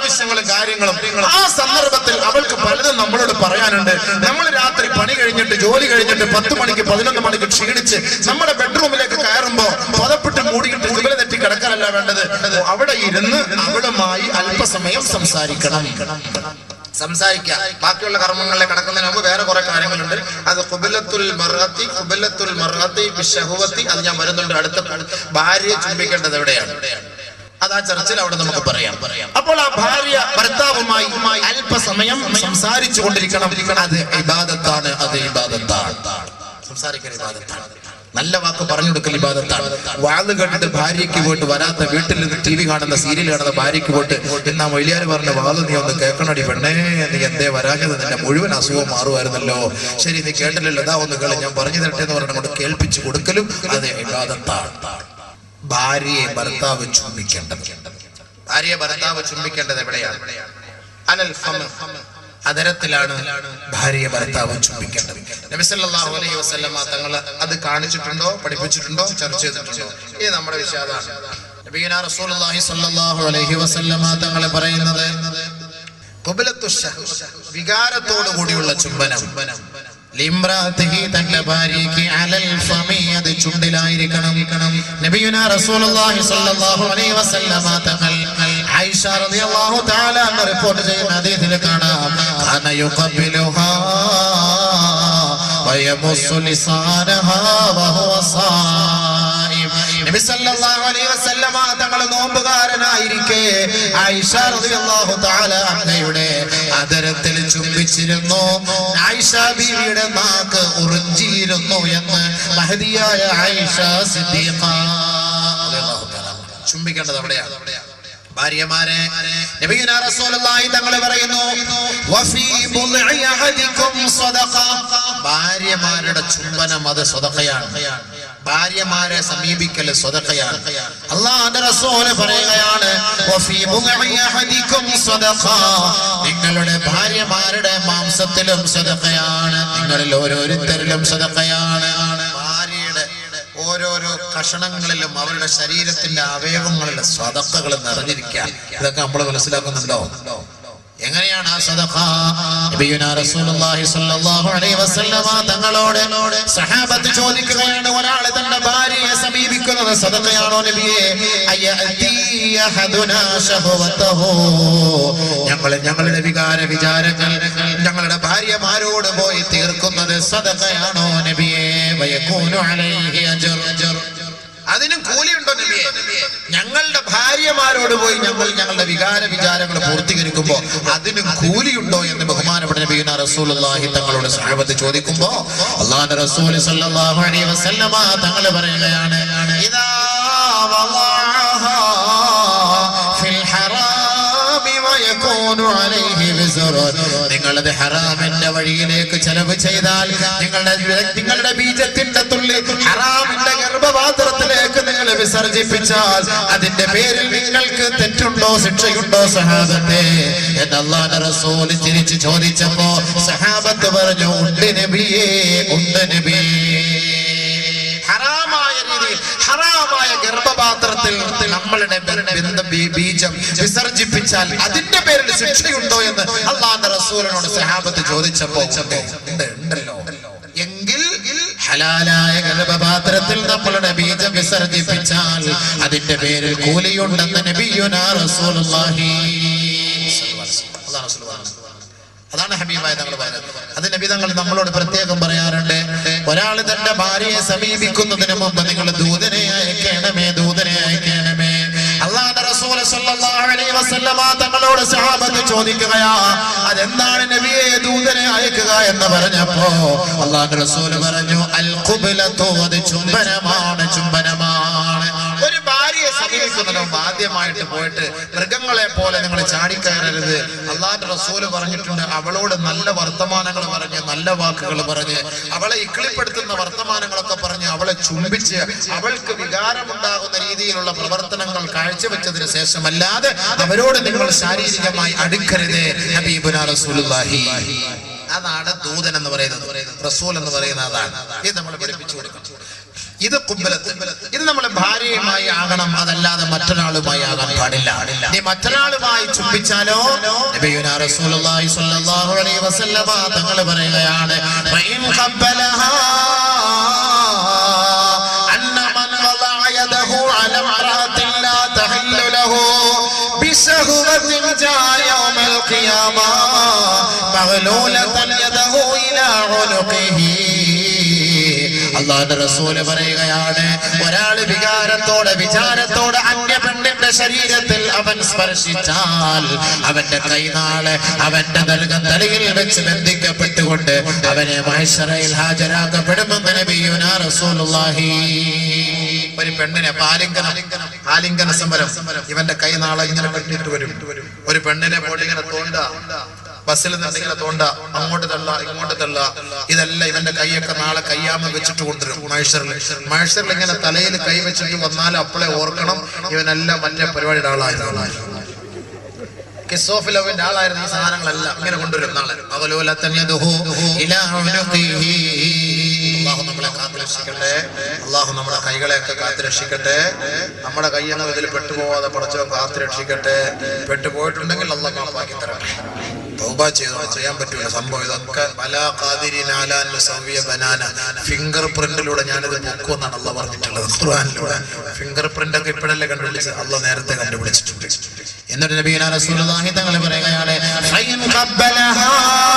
ആവശ്യങ്ങളും കാര്യങ്ങളും ആ സന്ദർഭത്തിൽ അവൾക്ക് പലതും നമ്മളോട് പറയാനുണ്ട് നമ്മൾ രാത്രി പണി കഴിഞ്ഞിട്ട് ജോലി കഴിഞ്ഞിട്ട് പത്ത് മണിക്ക് പതിനൊന്ന് മണിക്ക് ക്ഷീണിച്ച് നമ്മുടെ ബെഡ്റൂമിലേക്ക് കയറുമ്പോ പദപ്പെട്ട് മൂടിയിട്ട് കുബല തെറ്റി കിടക്കാനല്ല വേണ്ടത് അവിടെ ഇരുന്ന് അവളുമായി അല്പസമയം സംസാരിക്കണം സംസാരിക്കുക ബാക്കിയുള്ള കർമ്മങ്ങളിലേക്ക് കടക്കുന്നതിന് മുമ്പ് വേറെ കുറെ കാര്യങ്ങളുണ്ട് അത് കുബിലത്തുൽ മർഹത്തി കുബിലത്തുൽ മർഹത്തി ബിഷഹുവത്തി അത് ഞാൻ വരുന്നുണ്ട് അടുത്ത ഭാര്യയെ ചുംബിക്കേണ്ടത് എവിടെയാണ് അത് ആ ചർച്ചിൽ അവിടെ നമുക്ക് പറയാം അപ്പോൾ ആ ഭാര്യ ഭർത്താവുമായി അല്പസമയം സംസാരിച്ചു കൊണ്ടിരിക്കണം അത് ഇബാദത്താണ് അത് ഇബാദത്താണ് സംസാരിക്കൽ ഇബാദത്താണ് നല്ല വാക്ക് പറഞ്ഞു കൊടുക്കൽ ഇബാദത്താണ് വാള് കേട്ടിട്ട് ഭാര്യയ്ക്ക് പോയിട്ട് വരാത്ത വീട്ടിൽ നിന്ന് ടി വി കാണുന്ന സീരിയൽ കാണുന്ന ഭാര്യയ്ക്ക് പോയിട്ട് എന്നാ മൊയ്ലിയാര് പറഞ്ഞ വാള് നീ ഒന്ന് കേൾക്കണടി പെണ്ണേ നീ എന്തേ വരാഞ്ഞത് നിന്റെ മുഴുവൻ അസുഖം മാറുമായിരുന്നല്ലോ ശരി നീ കേട്ടില്ലല്ലോ ഇതാ ഒന്ന് കേളി ഞാൻ പറഞ്ഞു തരട്ടെ എന്ന് പറഞ്ഞുകൊണ്ട് കേൾപ്പിച്ചു കൊടുക്കലും അത് ഇബാദത്താണ് ഭാര്യയെ ഭർത്താവ് ചുംബിക്കേണ്ടത് ഭാര്യയെ ഭർത്താവ് ചുംബിക്കേണ്ടത് എവിടെയാണ് അനൽ ഫമ അതരത്തിലാണ് ഭാര്യയെ ഭർത്താവ് ചുംബിക്കേണ്ടത് നബി സല്ലല്ലാഹു അലൈഹി വസല്ലമ തങ്ങൾ അത് കാണിച്ചിട്ടുണ്ടോ പഠിപ്പിച്ചിട്ടുണ്ടോ ചർച്ച ചെയ്തിട്ടുണ്ടോ ഇത് നമ്മുടെ വിഷാദാണ് നബിയുനാ റസൂലുള്ളാഹി സ്വല്ലല്ലാഹു അലൈഹി വസല്ലമ തങ്ങൾ പറയുന്നത് ഖുബലത്തു ശഹ്വ, വികാരത്തോടു കൂടിയുള്ള ചുംബനം ലിംറാത്തിഹി തന്റെ ഭാര്യയ്ക്ക് അലൽ ഫമി അത് ചുണ്ടിലായിരിക്കണം നബിയുനാ റസൂലുള്ളാഹി സ്വല്ലല്ലാഹു അലൈഹി വസല്ലമ തങ്ങൾ ആയിഷ റളിയല്ലാഹു തആല എന്ന് റിപ്പോർട്ട് ചെയ്യുന്ന ഹദീസിൽ കാണാം കാന യുഖബിലുഹാ വയമുസ്സു ലിസാനഹാ വഹുവ സായിം നബി സല്ലല്ലാഹു അലൈഹി വസല്ലമ തങ്ങൾ നോമ്പുകാരനായിരിക്കെ ആയിഷ റളിയല്ലാഹു തആല അന്നയുടെ അതരത്തിൽ ചുംബിച്ചിരുന്നു ആയിഷ ബീവിയുടെ നാക്ക് ഉറിഞ്ചിയിരുന്നു എന്ന് മഹദിയായ ആയിഷ സിദ്ദീഖ റളിയല്ലാഹു തആല ചുംബിക്കേണ്ടത് അവിടെയാണ് ഭാര്യമാരെ നബിയുനാ റസൂലുള്ളാഹി തങ്ങൾ പറയുന്നു വഫീ ബുദ്ഇ അഹദികും സദഖ ഭാര്യമാരുടെ ചുംബനം അത് സ്വതക്കയാണ് ഭാര്യമാരെ സമീപിക്കൽ സ്വതക്കയാണ് അള്ളാഹുവിന്റെ റസൂല് പറയുകയാണ് വഫീ ബുദ്ഇ അഹദികും സദഖ നിങ്ങളുടെ ഭാര്യമാരുടെ മാംസത്തിലും സ്വതക്കയാണ് നിങ്ങളിൽ ഓരോരുത്തരിലും സ്വതക്കയാണ് ഭാര്യയുടെ ഓരോരോ കഷണങ്ങളിലും അവരുടെ ശരീരത്തിന്റെ അവയവങ്ങളിലെ സ്വതക്കകൾ നിറഞ്ഞിരിക്കുക ഇതൊക്കെ നമ്മൾ മനസ്സിലാക്കുന്നുണ്ടോ എങ്ങനെയാണ് ആ സദഖ നബിയുനാ റസൂലുള്ളാഹി സ്വല്ലല്ലാഹു അലൈഹി വസല്ലമ തങ്ങളോട് സഹാബത്ത് ചോദിക്കുകയാണ് ഒരാൾ തന്റെ ഭാര്യയെ സമീപിക്കുന്നത് സദഖയാണോ നബിയെ അയഅതി അഹദുനാ ശഹവതഹു ഞങ്ങൾ ഞങ്ങളുടെ വികാര വിചാരങ്ങൾ ഞങ്ങളുടെ ഭാര്യമാരോട് പോയി തീർക്കുന്നത് സദഖയാണോ നബിയെ വയകൂനു അലൈഹി അജ്ർ അതിനും കൂലിയുണ്ടോ നബിയെ ഞങ്ങളുടെ ഭാര്യമാരോട് പോയി ഞങ്ങൾ ഞങ്ങളുടെ വികാര വിചാരങ്ങൾ പൂർത്തീകരിക്കുമ്പോ അതിനും കൂലിയുണ്ടോ എന്ന് ബഹുമാനപ്പെട്ട നബീന റസൂലുള്ളാഹി തങ്ങളോട് സഹാബത്ത് ചോദിക്കുമ്പോ അള്ളാഹുവിന്റെ റസൂൽ സല്ലല്ലാഹു അലൈഹി വസല്ലമ തങ്ങൾ പറയുകയാണ് ഇദാ വളഅഹാ ഫിൽ ഹറാമി വയകൂനു അലൈഹി വിസ്റുൻ നിങ്ങളത് ഹറാമിന്റെ വഴിയിലേക്ക് ചെലവ് ചെയ്താൽ നിങ്ങളുടെ നിങ്ങളുടെ ബീജത്തിന്റെ തുള്ളി ഹറാമിന്റെ ഗർഭപാത്രത്തിലേക്ക് നിങ്ങൾ വിസർജിപ്പിച്ചാൽ അതിന്റെ പേരിൽ നിങ്ങൾക്ക് തെറ്റുണ്ടോ ശിക്ഷയുണ്ടോ സഹാബത്തെ എന്ന് അള്ളാഹുവിന്റെ റസൂൽ തിരിച്ചു ചോദിച്ചപ്പോ സഹാബത്ത് പറഞ്ഞു ഉണ്ട് നബിയേ ഉണ്ട് നബിയേ ഹറാമായ രീതിയിൽ ഹറാമായ ഗർഭപാത്രത്തിൽ നമ്മളുടെ ബന്ധ ബീ- ബീജം വിസർജിപ്പിച്ചാൽ അതിന്റെ പേരിൽ ശിക്ഷയുണ്ടോ എന്ന് അള്ളാന്റെ റസൂലിനോട് സഹാബത്ത് ചോദിച്ചപ്പോ ഉണ്ട്, ഉണ്ട്, ഉണ്ടല്ലോ എങ്കിൽ ഹലാലായ ഗർഭപാത്രത്തിൽ നമ്മളുടെ ബീജം വിസർജിപ്പിച്ചാൽ അതിന്റെ പേരിൽ കൂലിയുണ്ടെന്ന് നബിയുനാ റസൂലുള്ളാഹി അള്ളാഹ് റസൂൽ പറഞ്ഞു. അതാണ് ഹബീബായ തങ്ങൾ പറഞ്ഞത് അത് നബി തങ്ങൾ നമ്മളോട് പ്രത്യേകം പറയാറുണ്ട് ഒരാൾ തന്റെ ഭാര്യയെ സമീപിക്കുന്നതിന് മുമ്പ് നിങ്ങൾ ദൂതനെ അയക്കണമേ ദൂതനെ അയക്കണമേ അള്ളാഹുവിന്റെ റസൂൽ സല്ലല്ലാഹു അലൈഹി വസല്ലമ തങ്ങളോട് സഹാബത്ത് ചോദിക്കുകയാ അതെന്താണ് നബിയെ ദൂതനെ അയക്കുക എന്ന് പറഞ്ഞപ്പോ അള്ളാഹുവിന്റെ റസൂൽ പറഞ്ഞു അൽ ഖുബ്ലത്തു അത് ചുംബനമാണ് ചുംബനമാണ് ഒരു ഭാര്യയെ സമീപിക്കുന്നതിന് മുമ്പ് ആദ്യമായിട്ട് പോയിട്ട് മൃഗങ്ങളെ പോലെ നിങ്ങൾ ചാടിക്കയറരുത് അള്ളാന്റെ റസൂല് പറഞ്ഞിട്ടുണ്ട് അവളോട് നല്ല വർത്തമാനങ്ങൾ പറഞ്ഞ് നല്ല വാക്കുകൾ പറഞ്ഞ് അവളെ ഇക്കിളിപ്പെടുത്തുന്ന വർത്തമാനങ്ങളൊക്കെ പറഞ്ഞ് അവളെ ചുംബിച്ച് അവൾക്ക് വികാരമുണ്ടാകുന്ന രീതിയിലുള്ള പ്രവർത്തനങ്ങൾ കാഴ്ചവെച്ചതിന് ശേഷമല്ലാതെ അവരോട് നിങ്ങൾ ശാരീരികമായി അടുക്കരുത് ഹബീബുന റസൂലുള്ളാഹി അതാണ് ദൂതൻ എന്ന് പറയുന്നത് റസൂൽ എന്ന് പറയുന്ന അതാണ് ഇത് നമ്മൾ പഠിപ്പിച്ചു കൊടുക്കണം ഇത് കുബലത്ത് ഇത് നമ്മളെ ഭാര്യയുമായി ആകണം അതല്ലാതെ മറ്റൊരാളുമായി ആകാൻ പാടില്ല നീ മറ്റൊരാളുമായി ചുംബിച്ചാലോ നബിയുനാ റസൂലുള്ളാഹി സ്വല്ലല്ലാഹു അലൈഹി വസല്ലമ തങ്ങൾ പറയുകയാണ് വഇൻ ഖബ്ബലഹാ അന്ന മൻ വദഅ യദഹു അല ഇംറഅത്തിൻ ലാ തഹല്ലു ലഹു ബിശഹവത്തിൻ ജാ യൗമൽ ഖിയാമ മഗ്ലൂലതൻ യദഹു ഇലാ ഉനുഖിഹി അള്ളാഹുന്റെ റസൂല് പറയുകയാണ് ഒരാൾ വികാരത്തോടെ വിചാരത്തോടെ അന്യ പെണ്ണിന്റെ ശരീരത്തിൽ അവൻ സ്പർശിച്ചാൽ അവന്റെ കൈനാള് അവന്റെ നൽക തലയിൽ വെച്ച് ബന്ധിക്കപ്പെട്ടുകൊണ്ട് അവനെ മഹേശ്വരയിൽ ഹാജരാക്കപ്പെടുമെന്ന് നബിയുനാ റസൂലുള്ളാഹി ഒരു പെണ്ണിനെ ആലിംഗനം ആലിംഗന സമരം ഇവന്റെ കൈനാളെ ഇങ്ങനെ കെട്ടിട്ട് വരും ഒരു പെണ്ണിനെ പോയിട്ട് ഇങ്ങനെ തോണ്ട ബസ്സിൽ നിന്ന് ഇങ്ങനെ തോണ്ട അങ്ങോട്ട് തള്ള ഇങ്ങോട്ട് തള്ള ഇതെല്ലാം ഇവന്റെ കൈയൊക്കെ നാളെ കയ്യാമ വെച്ചിട്ട് കൊണ്ടുവരും മഹേശ്വറിൽ മഹേശ്വറിൽ ഇങ്ങനെ തലയിൽ കൈ വെച്ചിട്ട് വന്നാൽ അപ്പോളെ ഓർക്കണം ഇവനെല്ലാം മറ്റേ പരിപാടിയുടെ ആളായിരുന്നു കിസ് ഓഫ് ലവിന്റെ ആളായിരുന്നു ഈ സാധനങ്ങളെല്ലാം ഇങ്ങനെ കൊണ്ടുവരും നാളെ മകലൂലത്തൻ യദുഹു ഇലാ ഉനുഖിഹി. അള്ളാഹു നമ്മളെ കാത്തുരക്ഷിക്കട്ടെ അള്ളാഹു നമ്മുടെ കൈകളെയൊക്കെ കാത്തുരക്ഷിക്കട്ടെ നമ്മുടെ കൈയൊന്നും ഇതിൽ പെട്ടുപോകാതെ പടച്ചവൻ കാത്തുരക്ഷിക്കട്ടെ പെട്ടുപോയിട്ടുണ്ടെങ്കിൽ അള്ളാഹ് മാപ്പാക്കി തരട്ടെ തൗബ ചെയ്തോ അറിയാൻ പറ്റൂല സംഭവം ഇതൊക്കെ പല സവ്യ ബനാന ഫിംഗർ പ്രിന്റിലൂടെ ഞാനിത് പൊക്കുമെന്നാണ് അള്ള പറഞ്ഞിട്ടുള്ളത് ഖുർആനിലൂടെ ഫിംഗർ പ്രിന്റ് ഒക്കെ ഇപ്പോഴല്ലേ കണ്ടുപിടിച്ച് അള്ള നേരത്തെ കണ്ടുപിടിച്ചിട്ടുണ്ട് എന്നിട്ട് നബീന റസൂലുള്ളാഹി തങ്ങൾ പറയുകയാണ് ഫൈൻ ഖബ്ബലഹാ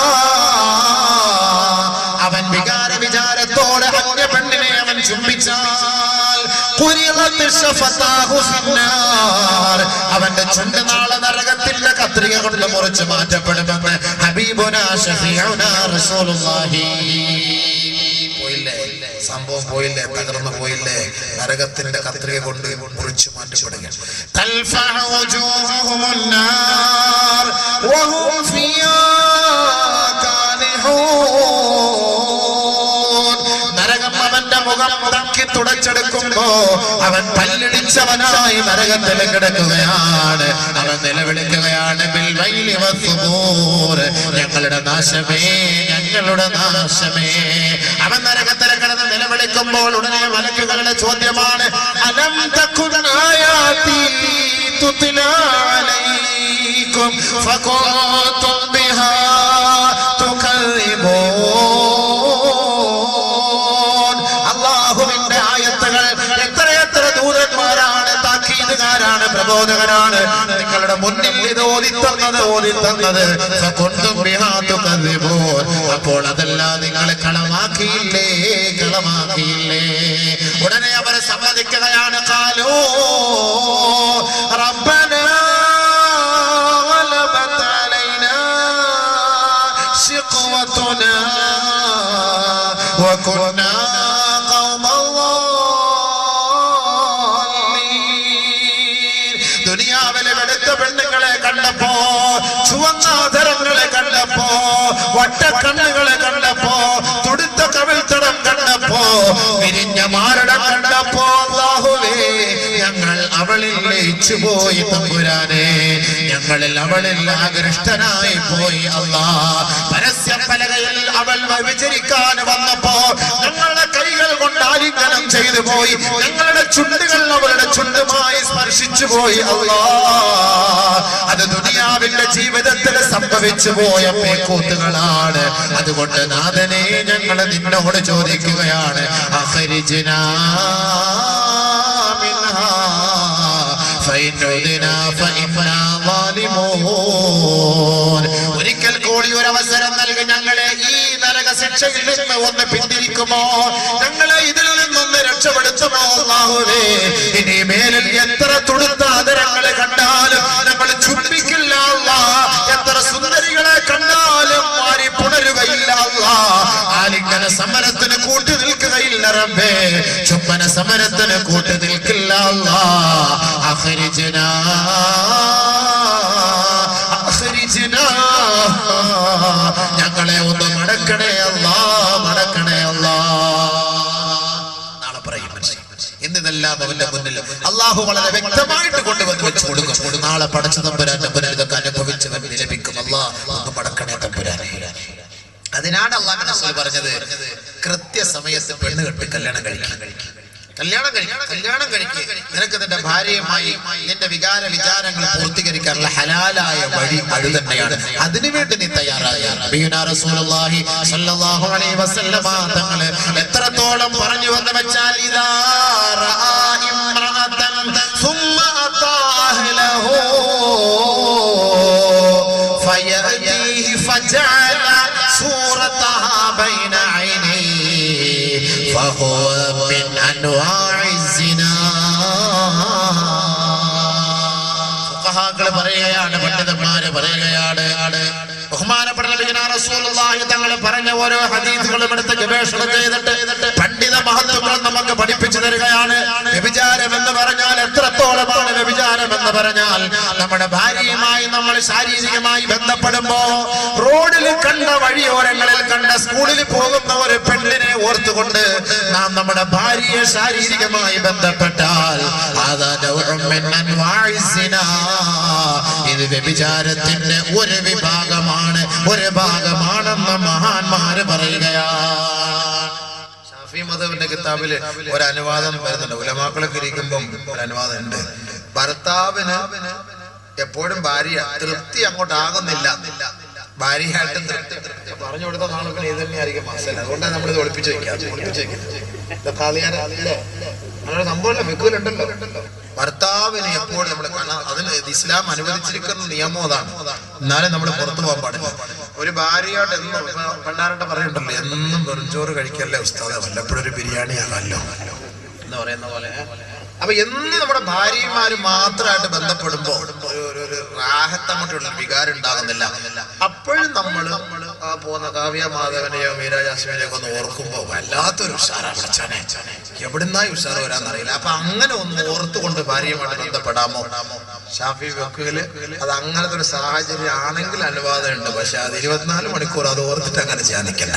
അവൻ വികാര വിചാരത്തോടെ അന്യ പെണ്ണിനെ അവൻ ചുംബിച്ചാൽ ഖുരിളത്ത് ശഫതാഹു ഫിന്നാർ. അവന്റെ ചുണ്ട് നാളെ നരകത്തിന്റെ കത്രിക കൊണ്ട് മുറിച്ച് മാറ്റപ്പെടുമെന്ന് ഹബീബുനാ ഷഫീഉനാ റസൂലുള്ളാഹി പോയില്ലേ സംഭവം പോയില്ലേ തകർന്നു പോയില്ലേ നരകത്തിന്റെ കത്രിക കൊണ്ട് മുറിച്ചു മാറ്റപ്പെടുക തൽഫഹ വജൂഹുമുൻ നാർ വഹും ഫിയാ കാലിഹൂൻ നരകം അവന്റെ മുഖം മുടക്കി തുടച്ചെടുക്കുമ്പോ അവൻ പല്ലിടിച്ചവനായി നരകത്തിൽ കിടക്കുകയാണ് അവൻ നിലവിളിക്കുകയാണ് ബിൽ വൈലി വസ്സുബൂർ. ഞങ്ങളുടെ നാശമേ ഞങ്ങളുടെ നാശമേ അവൻ നരകത്തിൽ കിടന്ന് നിലവിളിക്കുമ്പോൾ ഉടനെ മലക്കുകളുടെ ചോദ്യമാണ് അലം തക്കുൻ ആയാതി തുത്ലാ അലൈക്കും ഫകുൻതും ബിഹാ തുകദ്ദിബൂൻ അള്ളാഹുവിന്റെ ആയത്തുകൾ എത്രയെത്ര ദൂതന്മാരാണ് താക്കീതുകാരാണ് പ്രബോധകരാണ് നിങ്ങളുടെ മുന്നിൽ ഇത് ഓതി തന്നത് ഓതി തന്നത് ഫകുൻതും ബിഹാ തുകദ്ദിബൂൻ. അപ്പോൾ അതെല്ലാം നിങ്ങൾ കളമാക്കിയില്ലേ കളമാക്കിയില്ലേ ഉടനെ അവർ സമ്മതിക്കുകയാണ് കാലോ റബ്ബന غلبت علينا شقوتنا وكنا قوما ضالين ദുനിയാവിലെ വെളുത്ത പെണ്ണുങ്ങളെ കണ്ടപ്പോ ചുവന്ന ആധരങ്ങളെ കണ്ടപ്പോ വട്ടക്കണ്ണുകളെ കണ്ടപ്പോ തുടുത്ത കവിൾത്തടം കണ്ടപ്പോ വിരിഞ്ഞ മാരടം കണ്ടപ്പോ അല്ലാഹുവേ ഞങ്ങൾ അവളിൽ ലയിച്ചു പോയി തമ്പുരാനെ ഞങ്ങളിൽ അവളിൽ ആകൃഷ്ടനായി പോയി അല്ലാ പരസ്യ പലകയിൽ അവൾ വിചരിക്കാൻ വന്നപ്പോ ഞങ്ങളുടെ കൈകൾ കൊണ്ട് ആലിംഗനം ചെയ്തു പോയി ഞങ്ങളുടെ ചുണ്ടുകൾ അവളുടെ ചുണ്ടുമായി സ്പർശിച്ചു പോയി അല്ലാ അത് ദുനിയാവിന്റെ ജീവിതത്തിൽ സംഭവിച്ചു പോയ പേക്കൂത്തുകളാണ് അതുകൊണ്ട് നാഥനെ ഞങ്ങൾ നിന്നോട് ചോദിക്കുകയാണ് അഹരിജിനാ منها فإن عدنا فإنا ظالمون ഒരിക്കൽ കൂടി ഒരു അവസരം നൽകി ഞങ്ങളെ ഈ നരക ശിക്ഷയിൽ നിന്ന് ഒന്ന് പിന്തിരിക്കുമോ ഞങ്ങളെ ഇതിൽ നിന്നൊന്ന് രക്ഷപ്പെടുത്തുമോ അല്ലാഹുവേ ഇനി മേലിൽ എത്ര തുടുത്ത ആദരങ്ങളെ കണ്ടാലും നമ്മൾ ചുംബിക്കില്ല അല്ലാ എത്ര സുന്ദരികളെ കണ്ടാലും മാറി പുണരുകയില്ല അല്ലാ ആലിംഗന സമരത്തിന് കൂട്ടി നിൽക്കുകയില്ല റബ്ബേ ചുംബന സമരത്തിന് കൂട്ടി നിൽക്കില്ല അല്ലാ അഖരിജ്നാ അഖരിജ്നാ ഞങ്ങളെ ഒന്ന് മടക്കണേ അല്ലാ മടക്കണേ അല്ലാ നാളെ പറയും മനുഷ്യൻ എന്നിതെല്ലാം അവന്റെ മുന്നിൽ അള്ളാഹു വളരെ വ്യക്തമായിട്ട് കൊണ്ടുവന്ന് വെച്ച് കൊടുക്കും നാളെ പടച്ച തമ്പുരാൻ തമ്പുരാൻ ഇതൊക്കെ അനുഭവിച്ചവൻ ലഭിക്കും അള്ളാഹ് ഒന്ന് മടക്കണേ തമ്പുരാനെ അതിനാണ് അള്ളാഹ് റസൂൽ പറഞ്ഞത് കൃത്യസമയത്ത് പെണ്ണ് കെട്ടി കല്യാണം കഴിക്കാൻ കല്യാണം കഴിക്കണം കല്യാണം കഴിക്കുക നിനക്ക് നിന്റെ ഭാര്യയുമായി നിന്റെ വികാര വിചാരങ്ങൾ പൂർത്തീകരിക്കാനുള്ള ഹലാലായ വഴി അത് തന്നെയാണ് അതിനുവേണ്ടി നീ തയ്യാറായ നബിയുനാ റസൂലുള്ളാഹി സ്വല്ലല്ലാഹു അലൈഹി വസല്ലമ തങ്ങൾ എത്രത്തോളം പറഞ്ഞു എന്ന് വെച്ചാൽ ഇദാ റആ ഇംറഅതൻ ثم أطاع أهله فيأتيه فجعل صورتها بين عينيه فهو من أنواع الزنا ഫുഖഹാക്കള് പറയുകയാണ് പണ്ഡിതന്മാര് പറയുകയാണ് ബഹുമാനപ്പെട്ട നബിയുനാ റസൂലുള്ളാഹി തങ്ങൾ പറഞ്ഞ ഓരോ ഹദീസുകളും എടുത്ത് ഗവേഷണം ചെയ്തിട്ട് പണ്ഡിത മഹത്വങ്ങൾ നമുക്ക് പഠിപ്പിച്ചു തരികയാണ് വ്യഭിചാരം എന്ന് പറഞ്ഞാൽ എത്രത്തോളമാണ് വ്യഭിചാരം എന്ന് പറഞ്ഞാൽ നമ്മുടെ ഭാര്യയുമായി നമ്മൾ ശാരീരികമായി ബന്ധപ്പെടുമ്പോ റോഡിൽ കണ്ട വഴിയോരങ്ങളിൽ കണ്ട സ്കൂളിൽ പോകുന്ന ഒരു പെണ്ണിനെ ഓർത്തുകൊണ്ട് നാം നമ്മുടെ ഭാര്യയെ ശാരീരികമായി ബന്ധപ്പെട്ടാൽ അതാ നൗഉം മിൻ അൻവാഇ സിനാ. ഇത് വ്യഭിചാരത്തിന്റെ ഒരു വിഭാഗമാണ് ഒരു ഭാഗമാണെന്ന് മഹാന്മാര് പറയുകയാണ് ഷാഫി മധുവിന്റെ കിതാബില് ഒരു അനുവാദം വരുന്നുണ്ട് ഉലമാക്കളൊക്കെ ഇരിക്കുമ്പം ഒരു അനുവാദം ഉണ്ട് ഭർത്താവിന് എപ്പോഴും ഭാര്യ തൃപ്തി അങ്ങോട്ട് ആകുന്നില്ല ഭാര്യയായിട്ട് തൃപ്തി പറഞ്ഞു കൊടുത്ത നാളെ പിന്നെ ഇത് തന്നെയായിരിക്കും മാസല്ല അതുകൊണ്ടാണ് നമ്മൾ ഇത് ഒളിപ്പിച്ച് വെക്കാം ഒളിപ്പിച്ച് വെക്കുന്നത് അങ്ങനെ സംഭവമല്ല വെക്കൂലുണ്ടല്ലോ ഭർത്താവിന് എപ്പോഴും നമ്മൾ കാണാം അതിന് ഇത് ഇസ്ലാം അനുവദിച്ചിരിക്കുന്ന നിയമം അതാണ് എന്നാലും നമ്മൾ പുറത്തു പോകാൻ പാടില്ല ഒരു ഭാര്യയോട് എന്നും ഇപ്പൊ പണ്ടാരട്ട പറയുന്നുണ്ടല്ലോ എന്നും വെറുംചോറ് കഴിക്കല്ലേ ഉസ്താദ് വല്ലപ്പോഴും ഒരു ബിരിയാണി ആകാമല്ലോ എന്ന് പറയുന്ന പോലെ അപ്പൊ എന്ന് നമ്മുടെ ഭാര്യമാര് മാത്രമായിട്ട് ബന്ധപ്പെടുമ്പോ ഒരു ഒരു ഒരു റാഹത്തങ്ങോട്ടുള്ള വികാരം ഉണ്ടാകുന്നില്ല അപ്പോഴും നമ്മൾ ആ പോകുന്ന കാവ്യ മാധവനെയോ മീരാജാസ്മിനെയോ ഒക്കെ ഒന്ന് ഓർക്കുമ്പോ വല്ലാത്തൊരു ഉഷാറാ വിളിച്ചാനെ എവിടുന്നായി ഉഷാർ വരാന്നറിയില്ല അപ്പൊ അങ്ങനെ ഒന്ന് ഓർത്തുകൊണ്ട് ഭാര്യയുമായിട്ട് ബന്ധപ്പെടാമോ ഷാഫി വെക്കുകയില് അത് അങ്ങനത്തെ ഒരു സാഹചര്യം ആണെങ്കിൽ അനുവാദം ഉണ്ട് പക്ഷെ അത് ഇരുപത്തിനാല് മണിക്കൂർ അത് ഓർത്തിട്ട് അങ്ങനെ ചെയ്യാൻ നിൽക്കണ്ട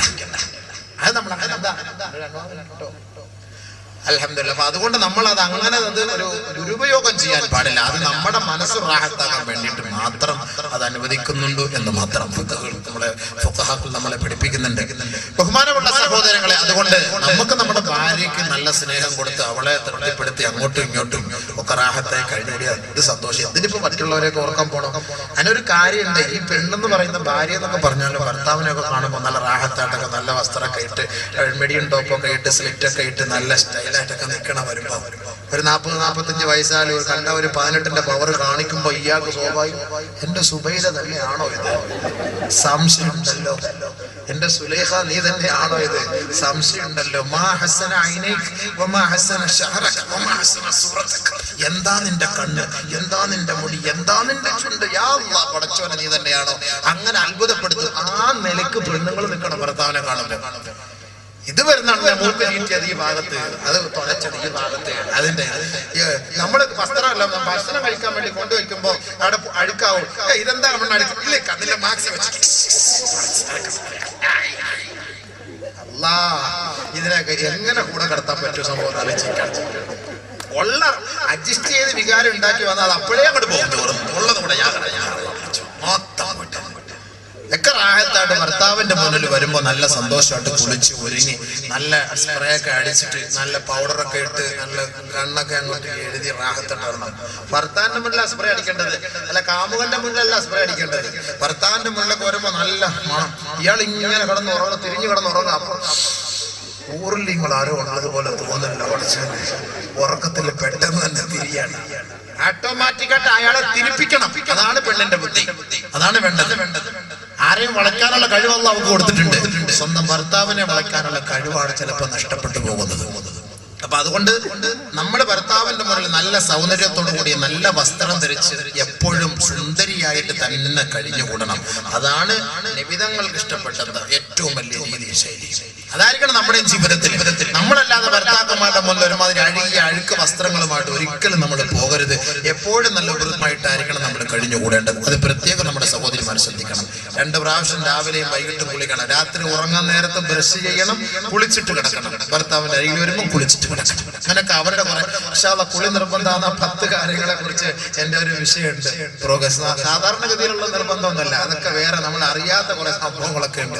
അത് നമ്മൾ അങ്ങനെ എന്താ ഒരു അനുവാദം കേട്ടോ അൽഹംദുലില്ലാ അപ്പൊ അതുകൊണ്ട് നമ്മൾ അത് അങ്ങനെ അത് ഒരു ദുരുപയോഗം ചെയ്യാൻ പാടില്ല അത് നമ്മുടെ മനസ്സ് റാഹത്താക്കാൻ വേണ്ടിയിട്ട് മാത്രം അത് അനുവദിക്കുന്നുണ്ട് എന്ന് മാത്രം ഫുഖഹുകൾ നമ്മളെ ഫുഖഹാക്കൾ നമ്മളെ പഠിപ്പിക്കുന്നുണ്ട് ബഹുമാനമുള്ള സഹോദരങ്ങളെ അതുകൊണ്ട് നമുക്ക് നമ്മുടെ ഭാര്യയ്ക്ക് നല്ല സ്നേഹം കൊടുത്ത് അവളെ തൃപ്തിപ്പെടുത്തി അങ്ങോട്ടും ഇങ്ങോട്ടും ഒക്കെ റാഹത്തായി കഴിഞ്ഞുകൂടിയ ഇത് സന്തോഷം എന്തിനിപ്പോ മറ്റുള്ളവരെയൊക്കെ ഓർക്കാൻ പോണം അതിനൊരു കാര്യമുണ്ട് ഈ പെണ്ണെന്ന് പറയുന്ന ഭാര്യ എന്നൊക്കെ പറഞ്ഞാലും ഭർത്താവിനെയൊക്കെ കാണുമ്പോൾ നല്ല റാഹത്തായിട്ടൊക്കെ നല്ല വസ്ത്രമൊക്കെ ഇട്ട് മെഡിയം ടോപ്പൊക്കെ ഇട്ട് സ്ലിറ്റൊക്കെ ഇട്ട് നല്ല സ്റ്റൈലായിട്ടൊക്കെ നിൽക്കണം വരുമ്പോ ഒരു നാൽപ്പത് നാൽപ്പത്തഞ്ച് വയസ്സാലും ഒരു കണ്ട ഒരു പതിനെട്ടിന്റെ പവർ കാണിക്കുമ്പോ ഇയാൾക്ക് സ്വാഭാവികം എന്റെ സുബൈല തന്നെയാണോ ഇത് സംശയമുണ്ടല്ലോ എന്റെ സുലേഖ നീ തന്നെയാണോ ഇത് സംശയമുണ്ടല്ലോ മാ ഹസന ഐനൈക് വമാ ഹസന ശഹറക വമാ ഹസന സൂറതക എന്താ നിന്റെ കണ്ണ് എന്താ നിന്റെ മുടി എന്താ നിന്റെ ചുണ്ട് യാ അല്ലാഹ് പടച്ചോനെ നീ തന്നെയാണോ അങ്ങനെ അത്ഭുതപ്പെടുത്തും ആ നിലക്ക് പെണ്ണുങ്ങൾ നിൽക്കണം ഭർത്താവിനെ കാണുമ്പോൾ ഇത് വരുന്നുണ്ട് മൂക്ക് നീട്ടിയത് ഈ ഭാഗത്ത് അത് തുളച്ചത് ഈ ഭാഗത്ത് അതിന്റെ നമ്മൾ വസ്ത്രമല്ല ഭക്ഷണം കഴിക്കാൻ വേണ്ടി കൊണ്ടുവയ്ക്കുമ്പോ അവിടെ അഴുക്കാവും ഏയ് ഇതെന്താ നമ്മൾ അഴുക്ക് ഇല്ലേ അതിന്റെ മാക്സ് വെച്ച് അല്ലാ ഇതിനൊക്കെ എങ്ങനെ കൂടെ കടത്താൻ പറ്റും സംഭവം ആലോചിക്കാൻ ഉള്ള അഡ്ജസ്റ്റ് ചെയ്ത് വികാരം ഉണ്ടാക്കി വന്നാൽ അത് അപ്പോഴേ അങ്ങോട്ട് പോകും ചോറും ഉള്ളത് കൂടെ ഞാൻ മൊത്തം വിട്ടു ഒക്കെ റാഹത്തായിട്ട് ഭർത്താവിന്റെ മുന്നിൽ വരുമ്പോ നല്ല സന്തോഷമായിട്ട് കുളിച്ച് ഒരുങ്ങി നല്ല സ്പ്രേ ഒക്കെ അടിച്ചിട്ട് നല്ല പൗഡറൊക്കെ ഇട്ട് നല്ല കണ്ണൊക്കെ അങ്ങോട്ട് എഴുതി റാഹത്തായിട്ട് വരണം ഭർത്താവിന്റെ മുന്നിലാണ് സ്പ്രേ അടിക്കേണ്ടത് അല്ല കാമുകന്റെ മുന്നിലല്ല സ്പ്രേ അടിക്കേണ്ടത് ഭർത്താവിന്റെ മുന്നിലൊക്കെ വരുമ്പോ നല്ല മണം ഇയാൾ ഇങ്ങനെ കിടന്ന് ഉറങ്ങും തിരിഞ്ഞു കിടന്ന് ഉറങ്ങും അപ്പൊ ഊറിൽ നിങ്ങൾ ആരോ ഉള്ളതുപോലെ തോന്നുന്നില്ല കുറച്ച് ഉറക്കത്തിൽ പെട്ടെന്ന് തന്നെ തിരിയാണ് ഓട്ടോമാറ്റിക്കായിട്ട് അയാളെ തിരിപ്പിക്കണം അതാണ് പെണ്ണിന്റെ ബുദ്ധി അതാണ് വേണ്ടത് ആരെയും വളയ്ക്കാനുള്ള കഴിവല്ല അവർക്ക് കൊടുത്തിട്ടുണ്ട് സ്വന്തം ഭർത്താവിനെ വളയ്ക്കാനുള്ള കഴിവാണ് ചിലപ്പോൾ നഷ്ടപ്പെട്ടു പോകുന്നത് അപ്പൊ അതുകൊണ്ട് നമ്മുടെ ഭർത്താവിന്റെ മുന്നിൽ നല്ല സൗന്ദര്യത്തോടു കൂടി നല്ല വസ്ത്രം ധരിച്ച് എപ്പോഴും സുന്ദരിയായിട്ട് തന്നെ കഴിഞ്ഞുകൂടണം അതാണ് നിബിതങ്ങൾക്ക് ഇഷ്ടപ്പെട്ടത് ഏറ്റവും വലിയ രീതി ശൈലി അതായിരിക്കണം നമ്മുടെ ജീവിതത്തിൽ നമ്മളല്ലാതെ ഭർത്താക്കന്മാരുടെ മുന്നിൽ ഒരുമാതിരി അഴുകിയ അഴുക്ക് വസ്ത്രങ്ങളുമായിട്ട് ഒരിക്കലും നമ്മൾ പോകരുത് എപ്പോഴും നല്ല വൃത്തമായിട്ടായിരിക്കണം നമ്മൾ കഴിഞ്ഞുകൂടേണ്ടത് അത് പ്രത്യേകം നമ്മുടെ സഹോദരിമാർ ശ്രദ്ധിക്കണം രണ്ട് പ്രാവശ്യം രാവിലെയും വൈകിട്ടും കുളിക്കണം രാത്രി ഉറങ്ങാൻ നേരത്ത് ബ്രഷ് ചെയ്യണം കുളിച്ചിട്ട് കിടക്കണം ഭർത്താവിന്റെ അരികിൽ വരുമ്പോൾ കുളിച്ചിട്ട് കിടക്കണം അങ്ങനെയൊക്കെ അവരുടെ കുറെ പക്ഷേ കുളി നിർബന്ധമാകുന്ന പത്ത് കാര്യങ്ങളെ കുറിച്ച് എന്റെ ഒരു വിഷയമുണ്ട് പ്രോഗ്രസ് സാധാരണഗതിയിലുള്ള നിർബന്ധമൊന്നുമല്ല അതൊക്കെ വേറെ നമ്മൾ അറിയാത്ത കുറെ സംഭവങ്ങളൊക്കെ ഉണ്ട് അതൊക്കെ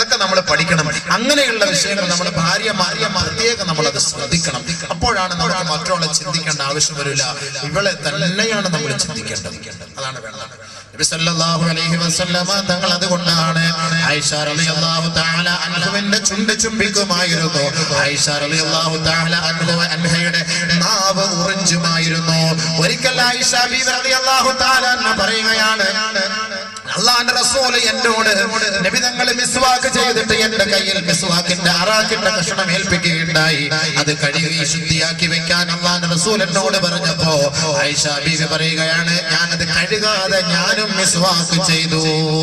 അതൊക്കെ നമ്മൾ പഠിക്കണം അങ്ങനെയുള്ള വിഷയങ്ങൾ നമ്മുടെ ഭാര്യമാരെ പ്രത്യേകം നമ്മൾ അത് ശ്രദ്ധിക്കണം അപ്പോഴാണ് നമുക്ക് മറ്റുള്ള ചിന്തിക്കേണ്ട ആവശ്യം വരില്ല ഇവളെ തന്നെയാണ് നമ്മൾ ചിന്തിക്കേണ്ടത് അതാണ് വേണ്ടത് നബി സല്ലല്ലാഹു അലൈഹി വസല്ലമ തങ്ങൾ അതുകൊണ്ടാണ് ആയിഷ റളിയല്ലാഹു തആല അൻഹുവിന്റെ ചുണ്ട് ചുംബിക്കുമായിരുന്നു ആയിഷ റളിയല്ലാഹു തആല അൻഹു അൻഹയുടെ നാവ് ഉറിഞ്ചുമായിരുന്നു ഒരിക്കൽ ആയിഷ ബീവി റളിയല്ലാഹു തആല അൻഹ പറയുകയാണ് അള്ളാന്റെ റസൂല് എന്നോട് നബി തങ്ങൾ മിസ്വാക്ക് ചെയ്തിട്ട് എന്റെ കയ്യിൽ മിസ്വാക്കിന്റെ അറാക്കിന്റെ കഷണം ഏൽപ്പിക്കുകയുണ്ടായി അത് കഴുകി ശുദ്ധിയാക്കി വെക്കാൻ അള്ളാന്റെ റസൂൽ എന്നോട് പറഞ്ഞപ്പോ ആയിഷ ബീവി പറയുകയാണ് ഞാനത് കഴുകാതെ ഞാനും മിസ്വാക്ക് ചെയ്തു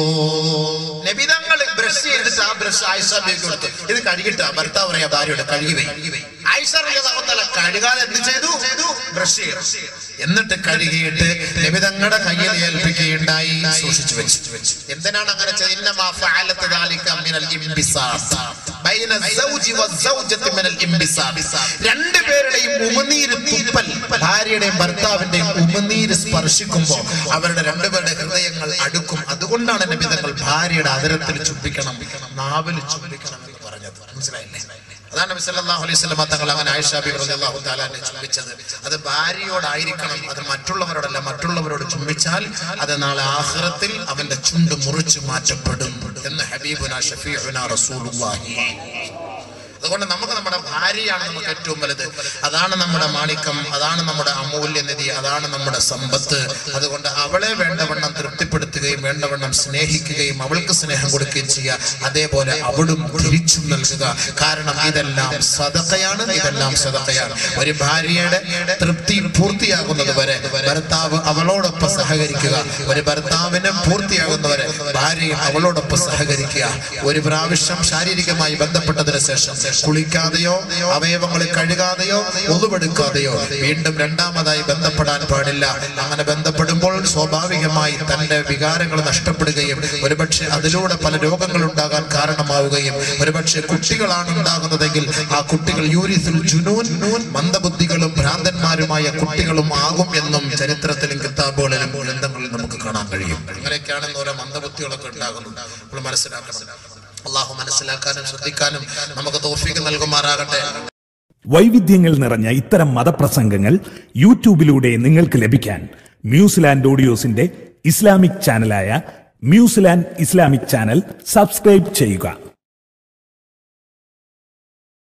നബിതങ്ങൾ ബ്രഷ് ചെയ്തിട്ട് ആ ബ്രഷ് ആയിഷ ബീവി കൊടുത്തു ഇത് കഴുകിട്ട് ഭർത്താവ് പറയാ ഭാര്യയോട് കഴുകി വൈ ആയിഷ റളിയല്ലാഹു തആല കഴുകാതെ എന്ത് ചെയ്തു ബ്രഷ് ചെയ്തു എന്നിട്ട് കഴുകിയിട്ട് നബിതങ്ങളുടെ കയ്യിൽ ഏൽപ്പിക്കുകയുണ്ടായി സൂക്ഷിച്ചു വെച്ചു എന്തിനാണ് അങ്ങനെ ചെയ്തത്? ഇന്നമാ ഫഅലത്ത് ദാലിക മിനൽ ഇംബിസാസ്. ബൈന സൗജി വസ്സൗജത്തി മിനൽ ഇംബിസാസ്. രണ്ടുപേരുടെയും ഉമിനീര് തുപ്പൽ ഭാര്യയുടെയും ഭർത്താവിന്റെയും ഉമിനീര് സ്പർശിക്കുമ്പോൾ അവരുടെ രണ്ടുപേരുടെ ഹൃദയങ്ങൾ അടുക്കും അതുകൊണ്ടാണ് നബിതങ്ങൾ ഭാര്യയുടെ അതിരത്തിൽ ചുംബിക്കണം നാവിൽ ചുംബിക്കണം എന്ന് പറഞ്ഞത് മനസ്സിലായില്ലേ അതാണ് നബി സല്ലല്ലാഹു അലൈഹി വസല്ലമ തങ്ങൾ അങ്ങനെ ആയിഷ ബിബി റളിയല്ലാഹു തആലാനെ ചുംബിച്ചത് അത് ഭാര്യയോടായിരിക്കണം അത് മറ്റുള്ളവരോടല്ല മറ്റുള്ളവരോട് ചുംബിച്ചാൽ അത് നാളെ ആഖിറത്തിൽ അവന്റെ ചുണ്ട് മുറിച്ചു മാറ്റപ്പെടും എന്ന് ഹബീബുന ഷഫീഉന റസൂലുള്ളാഹി അതുകൊണ്ട് നമുക്ക് നമ്മുടെ ഭാര്യയാണ് നമുക്ക് ഏറ്റവും വലുത് അതാണ് നമ്മുടെ മാണിക്കം അതാണ് നമ്മുടെ അമൂല്യനിധി അതാണ് നമ്മുടെ സമ്പത്ത് അതുകൊണ്ട് അവളെ വേണ്ടവണ്ണം തൃപ്തിപ്പെടുത്തുകയും വേണ്ടവണ്ണം സ്നേഹിക്കുകയും അവൾക്ക് സ്നേഹം കൊടുക്കുകയും ചെയ്യുക അതേപോലെ അവളും തിരിച്ചും നൽകുക കാരണം ഇതെല്ലാം സദക്കയാണ് ഇതെല്ലാം സദക്കയാണ് ഒരു ഭാര്യയുടെ തൃപ്തി പൂർത്തിയാകുന്നത് വരെ ഭർത്താവ് അവളോടൊപ്പം സഹകരിക്കുക ഒരു ഭർത്താവിന് പൂർത്തിയാകുന്നവരെ ഭാര്യയും അവളോടൊപ്പം സഹകരിക്കുക ഒരു പ്രാവശ്യം ശാരീരികമായി ബന്ധപ്പെട്ടതിന് ശേഷം കുളിക്കാതെയോ അവയവങ്ങൾ കഴുകാതെയോ ഒതുവെടുക്കാതെയോ വീണ്ടും രണ്ടാമതായി ബന്ധപ്പെടാൻ പാടില്ല അങ്ങനെ ബന്ധപ്പെടുമ്പോൾ സ്വാഭാവികമായി തന്റെ വികാരങ്ങൾ നഷ്ടപ്പെടുകയും ഒരുപക്ഷെ അതിലൂടെ പല രോഗങ്ങൾ ഉണ്ടാകാൻ കാരണമാവുകയും ഒരുപക്ഷെ കുട്ടികളാണ് ഉണ്ടാകുന്നതെങ്കിൽ ആ കുട്ടികൾ യൂരിസുൽ ജുനൂൻ മന്ദബുദ്ധികളും ഭ്രാന്തന്മാരുമായ കുട്ടികളും ആകും എന്നും ചരിത്രത്തിലും കിതാബുകളിലും ഗ്രന്ഥങ്ങളിലും നമുക്ക് കാണാൻ കഴിയും അങ്ങനെയൊക്കെയാണ് ഓരോ മന്ദബുദ്ധികളൊക്കെ ഉണ്ടാകുന്നത് നമ്മൾ മനസ്സിലാക്കണം അള്ളാഹു മനസ്സിലാക്കാനും ശ്രദ്ധിക്കാനും നമുക്ക് തോഫിക്ക് നൽകുമാറാകട്ടെ വൈവിധ്യങ്ങൾ നിറഞ്ഞ ഇത്തരം മതപ്രസംഗങ്ങൾ യൂട്യൂബിലൂടെ നിങ്ങൾക്ക് ലഭിക്കാൻ ന്യൂസിലാൻഡ് ഓഡിയോസിന്റെ ഇസ്ലാമിക് ചാനലായ ന്യൂസിലാൻഡ് ഇസ്ലാമിക് ചാനൽ സബ്സ്ക്രൈബ് ചെയ്യുക